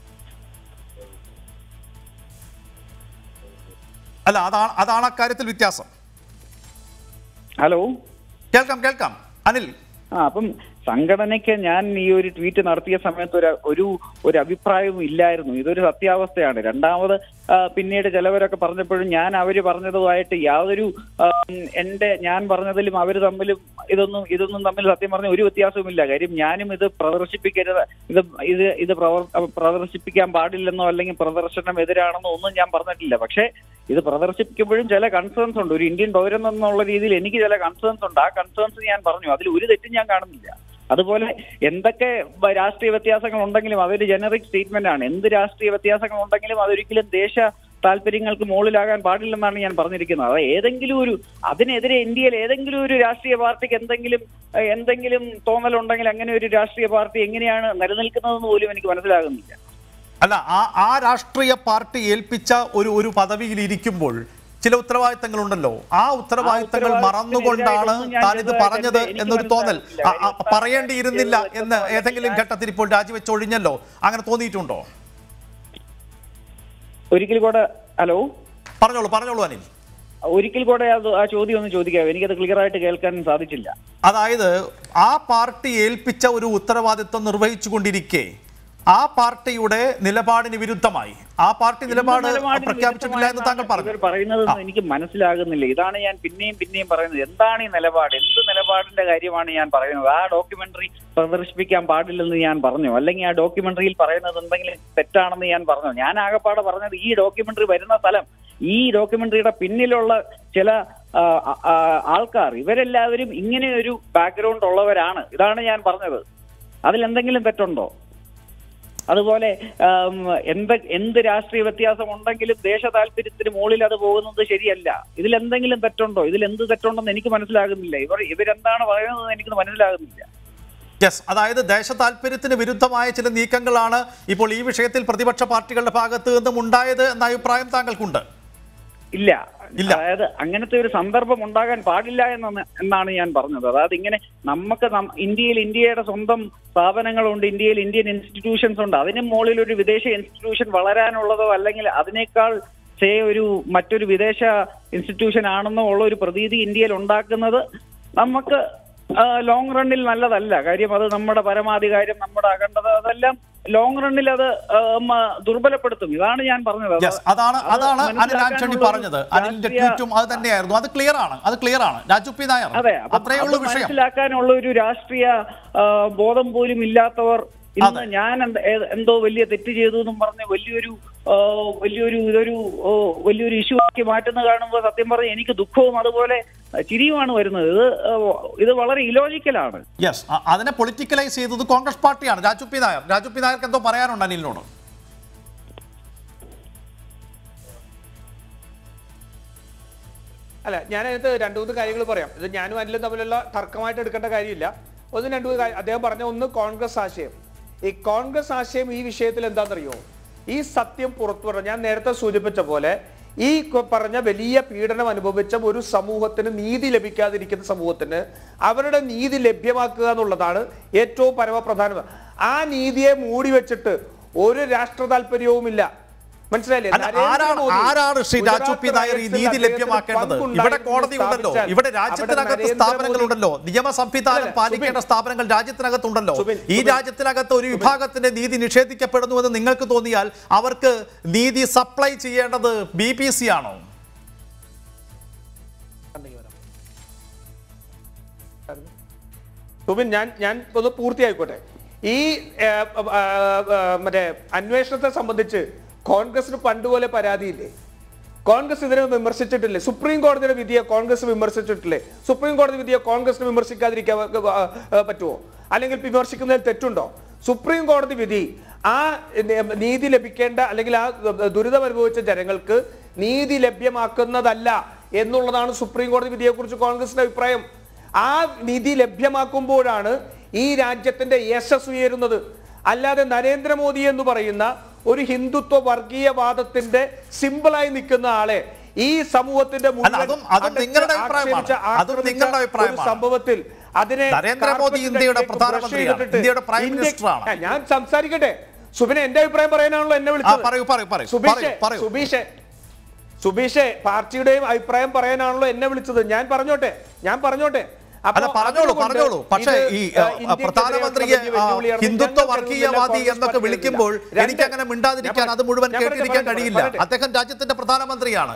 അല്ല അതാണ് അതാണ് അക്കാര്യത്തിൽ വ്യത്യാസം ഹലോ കേൾക്കാം കേൾക്കാം അനിൽ ആ അപ്പം സംഘടനയ്ക്ക് ഞാൻ ഈ ഒരു ട്വീറ്റ് നടത്തിയ സമയത്ത് ഒരു ഒരു ഒരു അഭിപ്രായവും ഇല്ലായിരുന്നു ഇതൊരു സത്യാവസ്ഥയാണ് രണ്ടാമത് ആ, പിന്നീട് ചിലവരൊക്കെ പറഞ്ഞപ്പോഴും ഞാൻ അവര് പറഞ്ഞതുമായിട്ട് യാതൊരു ആം, എന്റെ ഞാൻ പറഞ്ഞതിലും അവര് തമ്മിലും ഇതൊന്നും ഇതൊന്നും തമ്മിൽ സത്യം പറഞ്ഞ ഒരു വ്യത്യാസവുമില്ല കാര്യം ഞാനും ഇത് പ്രദർശിപ്പിക്കരുത് ഇത് ഇത് ഇത് പ്രവർ- പ്രദർശിപ്പിക്കാൻ പാടില്ലെന്നോ അല്ലെങ്കിൽ പ്രദർശനം എതിരാണെന്നോ ഒന്നും ഞാൻ പറഞ്ഞിട്ടില്ല പക്ഷേ ഇത് പ്രദർശിപ്പിക്കുമ്പോഴും ചില കൺസേൺസ് ഉണ്ട് ഒരു ഇന്ത്യൻ പൗരൻ എന്നുള്ള രീതിയിൽ എനിക്ക് ചില കൺസേൺസ് ഉണ്ട് ആ കൺസേൺസ് ഞാൻ പറഞ്ഞു അതിൽ ഒരു തെറ്റും ഞാൻ കാണുന്നില്ല അതുപോലെ എന്തൊക്കെ ബ- രാഷ്ട്രീയ വ്യത്യാസങ്ങൾ ഉണ്ടെങ്കിലും അതൊരു ജനറിക് സ്റ്റേറ്റ്മെന്റ് ആണ് എന്ത് രാഷ്ട്രീയ വ്യത്യാസങ്ങൾ ഉണ്ടെങ്കിലും അതൊരിക്കലും ദേശ താല്പര്യങ്ങൾക്ക് മുകളിലാകാൻ പാടില്ലെന്നാണ് ഞാൻ പറഞ്ഞിരിക്കുന്നത് അത് ഏതെങ്കിലും ഒരു അതിനെതിരെ ഇന്ത്യയിൽ ഏതെങ്കിലും ഒരു രാഷ്ട്രീയ പാർട്ടിക്ക് എന്തെങ്കിലും ഏഹ്, എന്തെങ്കിലും തോന്നലുണ്ടെങ്കിൽ അങ്ങനെ ഒരു രാഷ്ട്രീയ പാർട്ടി എങ്ങനെയാണ് നിലനിൽക്കുന്നതെന്ന് പോലും എനിക്ക് മനസ്സിലാകുന്നില്ല അല്ല ആ ആ രാഷ്ട്രീയ പാർട്ടി ഏൽപ്പിച്ച ഒരു ഒരു പദവിയിൽ ഇരിക്കുമ്പോൾ ചില ഉത്തരവാദിത്തങ്ങളുണ്ടല്ലോ ആ ഉത്തരവാദിത്തങ്ങൾ ഉത്തരവാദിത്തത്തിനെതിരായിട്ടൊന്നും മറന്നുകൊണ്ടാണ് ഞാൻ താൻ ഇത് ചെയ്തതായിട്ട് പറഞ്ഞത് എനിക്ക് എന്നൊരു തോന്നൽ മനസ്സിലാകുന്നില്ല. ആ, ആ, പറയേണ്ടിയിരുന്നില്ല എന്ന് ചെയ്തത് ഏതെങ്കിലും ഘട്ടത്തിൽ ഇപ്പോൾ രാജിവെച്ചൊഴിഞ്ഞല്ലോ അങ്ങനെ തോന്നിയിട്ടുണ്ടോ ഒരിക്കൽ കൂടെ ഹലോ പറഞ്ഞോളൂ പറഞ്ഞോളൂ അനിൽ ഒരിക്കൽ കൂടെ അത് ആ ചോദ്യം ഒന്ന് ചോദിക്കാമോ എനിക്കത് ക്ലിയർ ആയിട്ട് കേൾക്കാൻ സാധിച്ചില്ല അതായത് ആ പാർട്ടി ഏൽപ്പിച്ച ഒരു ഉത്തരവാദിത്വം നിർവഹിച്ചുകൊണ്ടിരിക്കെ ആ പാർട്ടിയുടെ നിലപാടിന് വിരുദ്ധമായി ആ പാർട്ടി നിലപാട് നിലപാടിന് പ്രഖ്യാപിച്ചിട്ടില്ല എന്ന് താങ്കൾ ഇവർ പറഞ്ഞു പറയുന്നതെന്ന് എനിക്ക് മനസ്സിലാകുന്നില്ല ഇതാണ് ഞാൻ പിന്നെയും പിന്നെയും പറയുന്നത് എന്താണ് ഈ നിലപാട് എന്ത് നിലപാടിന്റെ കാര്യമാണ് ഞാൻ പറയുന്നത് ആ ഡോക്യുമെന്ററി പ്രദർശിപ്പിക്കാൻ പാടില്ലെന്ന് ഞാൻ പറഞ്ഞു അല്ലെങ്കിൽ ആ ഡോക്യുമെന്ററിയിൽ പറയുന്നത് എന്തെങ്കിലും തെറ്റാണെന്ന് ഞാൻ പറഞ്ഞു ഞാൻ ആകപ്പാടെ പറഞ്ഞത് ഈ ഡോക്യുമെന്ററി വരുന്ന സ്ഥലം ഈ ഡോക്യുമെന്ററിയുടെ പിന്നിലുള്ള ചില ആ, ആ, ആൾക്കാർ ഇവരെല്ലാവരും ഇങ്ങനെ ഒരു ബാക്ക്ഗ്രൗണ്ട് ഉള്ളവരാണ് ഇതാണ് ഞാൻ പറഞ്ഞത് അതിലെന്തെങ്കിലും തെറ്റുണ്ടോ അതുപോലെ ആം, എന്ത് എന്ത് രാഷ്ട്രീയ വ്യത്യാസം ഉണ്ടെങ്കിലും ദേശ താല്പര്യത്തിന് മുകളിൽ അത് പോകുന്നത് ശരിയല്ല ഇതിൽ എന്തെങ്കിലും തെറ്റുണ്ടോ ഇതിൽ എന്ത് തെറ്റുണ്ടെന്ന് എനിക്ക് മനസ്സിലാകുന്നില്ല ഇവർ ഇവരെന്താണ് പറയുന്നത് എനിക്ക് മനസ്സിലാകുന്നില്ല യെസ് അതായത് ദേശ താല്പര്യത്തിന് വിരുദ്ധമായ ചില നീക്കങ്ങളാണ് ഇപ്പോൾ ഈ വിഷയത്തിൽ പ്രതിപക്ഷ പാർട്ടികളുടെ ഭാഗത്ത് നിന്നും ഉണ്ടായത് എന്ന അഭിപ്രായം താങ്കൾക്കുണ്ട് ഇല്ല ഇല്ല. അതായത് അങ്ങനത്തെ ഒരു സന്ദർഭം ഉണ്ടാകാൻ പാടില്ല എന്നാണ് എന്നാണ് ഞാൻ പറഞ്ഞത് അതായത് ഇങ്ങനെ നമുക്ക് നം- ഇന്ത്യയിൽ ഇന്ത്യയുടെ സ്വന്തം സ്ഥാപനങ്ങളുണ്ട് ഇന്ത്യയിൽ ഇന്ത്യൻ ഇൻസ്റ്റിറ്റ്യൂഷൻസ് ഉണ്ട് അതിന് മുകളിൽ ഒരു വിദേശ ഇൻസ്റ്റിറ്റ്യൂഷൻ വളരാനുള്ളതോ അല്ലെങ്കിൽ അതിനേക്കാൾ സേ ഒരു മറ്റൊരു വിദേശ ഇൻസ്റ്റിറ്റ്യൂഷൻ ആണെന്നോ ഉള്ള ഒരു പ്രതീതി ഇന്ത്യയിൽ ഉണ്ടാക്കുന്നത് നമുക്ക് ലോങ് റണ്ണിൽ നല്ലതല്ല കാര്യം അത് നമ്മുടെ പരമാധികാരം നമ്മുടെ അഖണ്ഡത അതെല്ലാം ലോങ് റണ്ണിൽ അത് ആ, മ, ദുർബലപ്പെടുത്തും ഇതാണ് ഞാൻ പറഞ്ഞത് അത് യെസ് അതാണ് അത് അതാണ് അനിൽ ആന്റണി മനസ്സിലാക്കാനുള്ള പറഞ്ഞത് അനിലിന്റെ രാഷ്ട്രീയ- ട്വീറ്റും അത് തന്നെയായിരുന്നു അത് ക്ലിയർ ആണ് അത് ക്ലിയർ ആണ് രാജു പി നായർ അതെ അപ്പം അത്രയേ അത് ഉള്ളൂ വിഷയം മനസ്സിലാക്കാനുള്ള ഒരു രാഷ്ട്രീയ ആ, ബോധം പോലും ഇല്ലാത്തവർ ഇന്ന് ഞാൻ എന്ത- ഏ- എന്തോ വലിയ തെറ്റ് ചെയ്തു എന്നും പറഞ്ഞ് വലിയൊരു ആ, വലിയൊരു ഇതൊരു ഓ, വലിയൊരു ഇഷ്യൂ ആക്കി മാറ്റുന്ന കാണുമ്പോൾ സത്യം പറഞ്ഞ് എനിക്ക് ദുഃഖവും അതുപോലെ ചിരിയുമാണ് വരുന്നത് ഇത് ആ, ഇത് വളരെ ഇലോജിക്കലാണ് യെസ് അതിനെ പൊളിറ്റിക്കലൈസ് ചെയ്തത് കോൺഗ്രസ് പാർട്ടിയാണ് രാജു പി നായർ രാജു പി നായർക്ക് എന്തോ പറയാനുണ്ട് അനിലിനോട് അല്ല ഞാൻ അതിനകത്ത് രണ്ടു മൂന്ന് കാര്യങ്ങൾ പറയാം ഇത് ഞാനും അനിലും തമ്മിലുള്ള തർക്കമായിട്ട് എടുക്കേണ്ട കാര്യമില്ല ഒന്ന് രണ്ടു മൂന്ന് കാര്യം അദ്ദേഹം പറഞ്ഞ ഒന്ന് കോൺഗ്രസ് ആശയം ഈ കോൺഗ്രസ് ആശയം ഈ വിഷയത്തിൽ എന്താണെന്നറിയോ ഈ സത്യം പുറത്തു വരണം ഞാൻ നേരത്തെ സൂചിപ്പിച്ച പോലെ ഈ കൊ- പറഞ്ഞ വലിയ പീഡനം അനുഭവിച്ച ഒരു സമൂഹത്തിന് നീതി ലഭിക്കാതിരിക്കുന്ന സമൂഹത്തിന് അവരുടെ നീതി ലഭ്യമാക്കുക എന്നുള്ളതാണ് ഏറ്റവും പരമപ്രധാനം ആ നീതിയെ മൂടി വെച്ചിട്ട് ഒരു രാഷ്ട്ര താല്പര്യവുമില്ല മനസ്സിലായില്ലേ അല്ല, ആരാണ് നരേന്ദ്രമോദി ആരാണ് ശ്രീ രാജു പി ഗുജറാത്ത് നായർ ഈ റൈറ്റ്സിൽ നീതി അദ്ദേഹത്തിന് ലഭ്യമാക്കേണ്ടത് പങ്കുണ്ടായിരുന്നു ഇവിടെ കോടതി ഉണ്ടല്ലോ സ്ഥാപിച്ചാൽ ഇവിടെ അവിടെ രാജ്യത്തിനകത്ത് നരേന്ദ്രമോദി- സ്ഥാപനങ്ങളുണ്ടല്ലോ നിയമ സംവിധാനം അല്ല, പാലിക്കേണ്ട സുബിൻ. സ്ഥാപനങ്ങൾ രാജ്യത്തിനകത്തുണ്ടല്ലോ സുബിൻ, ഈ സുബിൻ. രാജ്യത്തിനകത്ത് ഒരു വിഭാഗത്തിന്റെ നീതി നിഷേധിക്കപ്പെടുന്നുവെന്ന് നിങ്ങൾക്ക് തോന്നിയാൽ അവർക്ക് നീതി സപ്ലൈ ചെയ്യേണ്ടത് ബി പി സി ആണോ സുബിൻ ഞാൻ ഞാൻ ഒന്ന് പൂർത്തിയായിക്കോട്ടെ ഈ ഏ, ആ, ആ, മറ്റേ അന്വേഷണത്തെ സംബന്ധിച്ച് കോൺഗ്രസിന് പണ്ടുപോലെ പരാതിയില്ലേ കോൺഗ്രസ് ഇതിനെ വിമർശിച്ചിട്ടില്ലേ സുപ്രീം കോടതിയുടെ വിധിയെ കോൺഗ്രസ് വിമർശിച്ചിട്ടില്ലേ സുപ്രീം കോടതി വിധിയെ കോൺഗ്രസിന് വിമർശിക്കാതിരിക്കാൻ വ- വ- ആ, പറ്റുമോ അല്ലെങ്കിൽ വിമർശിക്കുന്നതിൽ തെറ്റുണ്ടോ സുപ്രീം കോടതി വിധി ആ ന- നീതി ലഭിക്കേണ്ട അല്ലെങ്കിൽ ആ ദുരിതം അനുഭവിച്ച ജനങ്ങൾക്ക് നീതി ലഭ്യമാക്കുന്നതല്ല എന്നുള്ളതാണ് സുപ്രീം കോടതി വിധിയെക്കുറിച്ച് കോൺഗ്രസിന്റെ അഭിപ്രായം ആ നിധി ലഭ്യമാക്കുമ്പോഴാണ് ഈ രാജ്യത്തിന്റെ യശസ് ഉയരുന്നത് അല്ലാതെ നരേന്ദ്രമോദി എന്ന് പറയുന്ന ഒരു ഹിന്ദുത്വ വർഗീയവാദത്തിന്റെ സിമ്പിളായി നിൽക്കുന്ന ആളെ ഈ സമൂഹത്തിന്റെ മുഴുവൻ അതും- അതും അടച്ച് നിങ്ങളുടെ അഭിപ്രായമാണ്. ആക്ഷേപിച്ച, അതും ആക്രമിച്ച നിങ്ങളുടെ ഒരു അഭിപ്രായമാണ്. സംഭവത്തിൽ അതിനെ നരേന്ദ്രമോദി കാർപ്പറ്റിലേക്ക് ഇന്ത്യയുടെ ബ്രഷ് പ്രധാനമന്ത്രിയാണ്. ചെയ്തിട്ട് ഇന്ത്യയുടെ പ്രൈം ഇന്ത്യ- മിനിസ്റ്ററാണ്. ആ, ഞാൻ സംസാരിക്കട്ടെ സുബിനെ എന്റെ അഭിപ്രായം പറയാനാണല്ലോ എന്നെ ആ വിളിച്ചത് പറയൂ പറയൂ പറയൂ സുബീഷേ പറയൂ പറയൂ സുബീഷേ സുബീഷേ പാർട്ടിയുടെയും അഭിപ്രായം പറയാനാണല്ലോ എന്നെ വിളിച്ചത് ഞാൻ പറഞ്ഞോട്ടെ ഞാൻ പറഞ്ഞോട്ടെ അപ്പോ അല്ല പറഞ്ഞോളൂ അതുകൊണ്ട് പറഞ്ഞോളൂ പക്ഷേ ഇത്, ഈ ആ, ആ, ഇന്ത്യക്കെതിരെയുള്ള പ്രധാനമന്ത്രിയെ വലിയ ആ, വെല്ലുവിളിയാണ്. ഹിന്ദുത്വ ഞങ്ങൾ വർഗീയവാദി കരുതുന്നില്ല, എന്നൊക്കെ കോൺഗ്രസ് വിളിക്കുമ്പോൾ പാർട്ടി എനിക്ക് അങ്ങനെ രണ്ട്. മിണ്ടാതിരിക്കാൻ ഞാൻ അത് മുഴുവൻ പറയട്ടെ, കേട്ടിരിക്കാൻ പറയട്ടെ, കഴിയില്ല പറയട്ടെ. അദ്ദേഹം രാജ്യത്തിന്റെ പ്രധാനമന്ത്രിയാണ്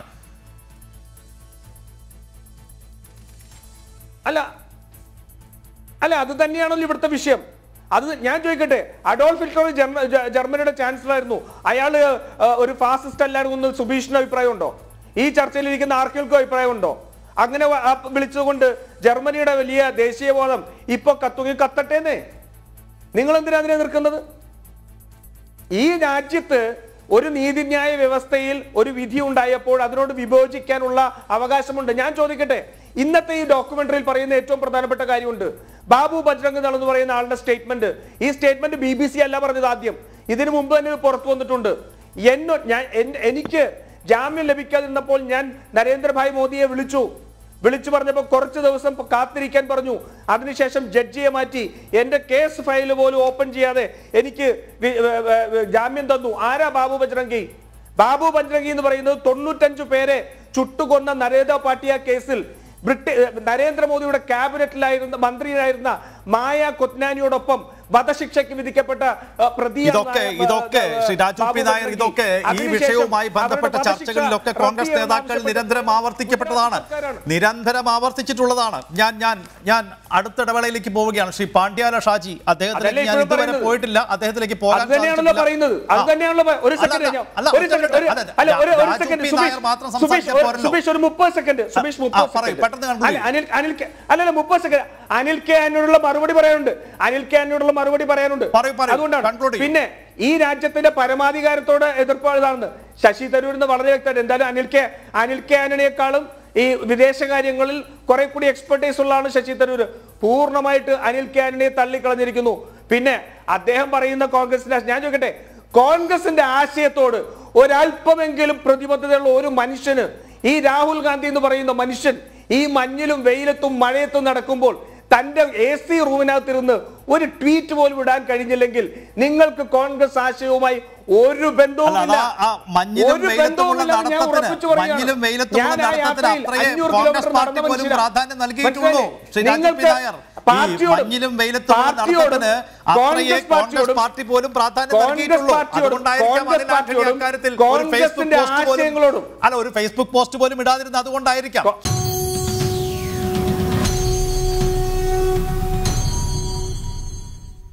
അല്ല അല്ല അത് തന്നെയാണല്ലോ ഇവിടുത്തെ വിഷയം അത് ഞാൻ ചോദിക്കട്ടെ അഡോൾഫ് ഹിറ്റ്ലർ ജർമ്മ- ജ- ജർമ്മനിയുടെ ചാൻസലർ ആയിരുന്നു അയാൾ ഒരു ഫാസിസ്റ്റ് അല്ലായിരുന്നു എന്ന് സുബീഷിന് അഭിപ്രായമുണ്ടോ ഈ ചർച്ചയിൽ ഇരിക്കുന്ന ആർക്കെങ്കിലും അഭിപ്രായമുണ്ടോ അങ്ങനെ വ- ആ വിളിച്ചുകൊണ്ട് ജർമ്മനിയുടെ വലിയ ദേശീയബോധം ഇപ്പൊ കത്തുങ്ങി കത്തട്ടേന്നേ നിങ്ങൾ എന്തിനാ അതിനെ നിൽക്കുന്നത് ഈ രാജ്യത്ത് ഒരു നീതിന്യായ വ്യവസ്ഥയിൽ ഒരു വിധി ഉണ്ടായപ്പോൾ അതിനോട് വിഭജിക്കാനുള്ള അവകാശമുണ്ട് ഞാൻ ചോദിക്കട്ടെ ഇന്നത്തെ ഈ ഡോക്യുമെന്ററിയിൽ പറയുന്ന ഏറ്റവും പ്രധാനപ്പെട്ട കാര്യമുണ്ട് ബാബു ബജ്രംഗ് ദൾ എന്ന് പറയുന്ന ആളുടെ സ്റ്റേറ്റ്മെന്റ് ഈ സ്റ്റേറ്റ്മെന്റ് ബി ബി സി അല്ല പറഞ്ഞത് ആദ്യം ഇതിനു മുമ്പ് തന്നെ ഇത് പുറത്തു വന്നിട്ടുണ്ട് എന്നോ ഞാൻ എൻ- എനിക്ക് ജാമ്യം ലഭിക്കാതിരുന്നപ്പോൾ ഞാൻ നരേന്ദ്രഭായ് മോദിയെ വിളിച്ചു വിളിച്ചു പറഞ്ഞപ്പോൾ കുറച്ച് ദിവസം പ- കാത്തിരിക്കാൻ പറഞ്ഞു അതിനുശേഷം ജഡ്ജിയെ മാറ്റി എന്റെ കേസ് ഫയൽ പോലും ഓപ്പൺ ചെയ്യാതെ എനിക്ക് വി- വ- വ- വ- ജാമ്യം തന്നു ആരാ ബാബു ബജ്രംഗി ബാബു ബജ്രംഗി എന്ന് പറയുന്നത് തൊണ്ണൂറ്റഞ്ചു പേരെ ചുട്ടുകൊന്ന നരേന്ദ്ര പാട്ടിയ കേസിൽ ബ്രിട്ടീ നരേന്ദ്രമോദിയുടെ ക്യാബിനറ്റിലായിരുന്ന മന്ത്രിയായിരുന്ന മായ കൊത്നാനിയോടൊപ്പം വധശിക്ഷയ്ക്ക് വിധിക്കപ്പെട്ട ആ, പ്രതിയാണ് ഇതൊക്കെ ആ, ഇതൊക്കെ ആ, ശ്രീ രാജു പി ബാബു നായർ ഖത്രിക്ക്. ഇതൊക്കെ ഈ അതിനുശേഷം വിഷയവുമായി അവരുടെ ബന്ധപ്പെട്ട വധശിക്ഷ ചർച്ചകളിലൊക്കെ കോൺഗ്രസ് റദ്ദ് ചെയ്യണമെന്ന് നേതാക്കൾ ആവശ്യപ്പെട്ട് നിരന്തരം ആവർത്തിക്കപ്പെട്ടതാണ് സർക്കാരാണ്. നിരന്തരം ആവർത്തിച്ചിട്ടുള്ളതാണ് ഞാൻ ഞാൻ ഞാൻ അടുത്ത ഇടവേളയിലേക്ക് പോവുകയാണ് ശ്രീ പാണ്ഡ്യാല ഷാജി അദ്ദേഹത്തിലേക്ക് അതല്ലേ ഞാൻ ഇപ്പോഴും ഇതുവരെ പറയുന്നത്. പോയിട്ടില്ല അദ്ദേഹത്തിലേക്ക് പോകാൻ അത് തന്നെയാണല്ലോ സാധിച്ചിട്ടില്ല. പറയുന്നത് അത് ആ. തന്നെയാണല്ലോ പ- ഒരു അല്ല, സെക്കൻഡ് അല്ല, ഞാൻ- അല്ല, ഒരു ഒറ്റ സെക്കൻഡ് ഒരു- അല്ല, അല്ല ഒരു ഒരു രാജു സെക്കൻഡ് പി സുബീഷ് നായർ മാത്രം സുബീഷ് സംസാരിച്ചാൽ ഒരു- പോരല്ലോ. സുബീഷ് ഒരു മുപ്പത് സെക്കൻഡ് സുബീഷ് ആ, മുപ്പത് പറയൂ, സെക്കൻഡ് പെട്ടെന്ന് conclude അല്ല, അനിൽ അനിൽ കെ- അല്ലല്ല മുപ്പത് സെക്കൻഡ് അനിൽ കെ ആനോടുള്ള മറുപടി പറയാനുണ്ട് അനിൽ കെ ആനോടുള്ള മറുപടി പറയാനുണ്ട് പറയൂ, പറയൂ. അതുകൊണ്ടാണ് Conclude ചെയ്യൂ. പിന്നെ ഈ രാജ്യത്തിന്റെ പരമാധികാരത്തോട് എതിർപ്പ് ഇതാണെന്ന് ശശി തരൂരിന്ന് വളരെ വ്യക്തമായിട്ട് എന്തായാലും അനിൽ കെ അനിൽ കെ ആന്റണിയെക്കാളും ഈ വിദേശകാര്യങ്ങളിൽ കുറെ കൂടി എക്സ്പെർട്ടൈസ് ഉള്ളതാണ് ശശി തരൂർ പൂർണ്ണമായിട്ട് അനിൽ കെ ആന്റണിയെ തള്ളിക്കളഞ്ഞിരിക്കുന്നു പിന്നെ അദ്ദേഹം പറയുന്ന കോൺഗ്രസിന്റെ ഞാൻ ചോദിക്കട്ടെ കോൺഗ്രസിന്റെ ആശയത്തോട് ഒരല്പമെങ്കിലും പ്രതിബദ്ധതയുള്ള ഒരു മനുഷ്യന് ഈ രാഹുൽ ഗാന്ധി എന്ന് പറയുന്ന മനുഷ്യൻ ഈ മഞ്ഞിലും വെയിലത്തും മഴയത്തും നടക്കുമ്പോൾ തന്റെ എ സി റൂമിനകത്തിരുന്ന് ഒരു ട്വീറ്റ് പോലും ഇടാൻ കഴിഞ്ഞില്ലെങ്കിൽ നിങ്ങൾക്ക് കോൺഗ്രസ് ആശയവുമായി ഒരു ബന്ധവുമില്ല അല്ല, ആ- ആ മഞ്ഞിലും ഒരു വെയിലത്തുമുള്ള ബന്ധവുമില്ല എന്ന് ഞാൻ നടത്തത്തിന് ഉറപ്പിച്ചു പറയുകയാണ്. മഞ്ഞിലും വെയിലത്തുമുള്ള ഞാൻ ആ നടത്തത്തിന് യാത്രയിൽ അത്രയേ 500 കോൺഗ്രസ് കിലോമീറ്റർ പാർട്ടി നടന്ന പോലും മനുഷ്യനാ. പ്രാധാന്യം നൽകിയിട്ടുള്ളൂ മനസ്സിലായില്ലേ? ശ്രീ രാജു പി നിങ്ങൾക്ക് നായർ ഈ പാർട്ടിയോടും മഞ്ഞിലും വെയിലത്തുമുള്ള പാർട്ടിയോടും നടത്തത്തിന് അത്രയേ കോൺഗ്രസ് കോൺഗ്രസ് പാർട്ടിയോടും പാർട്ടി പോലും പ്രാധാന്യം കോൺഗ്രസ് നൽകിയിട്ടുള്ളൂ പാർട്ടിയോടും അതുകൊണ്ടായിരിക്കാം കോൺഗ്രസ് അനിൽ ആന്റണി പാർട്ടിയോടും അക്കാര്യത്തിൽ ഒരു ഫേസ്ബുക്ക് കോൺഗ്രസിന്റെ പോസ്റ്റ് പോലും ആശയങ്ങളോടും അല്ല ഒരു ഫേസ്ബുക്ക് പോസ്റ്റ് പോലും ഇടാതിരുന്നത് അതുകൊണ്ടായിരിക്കാം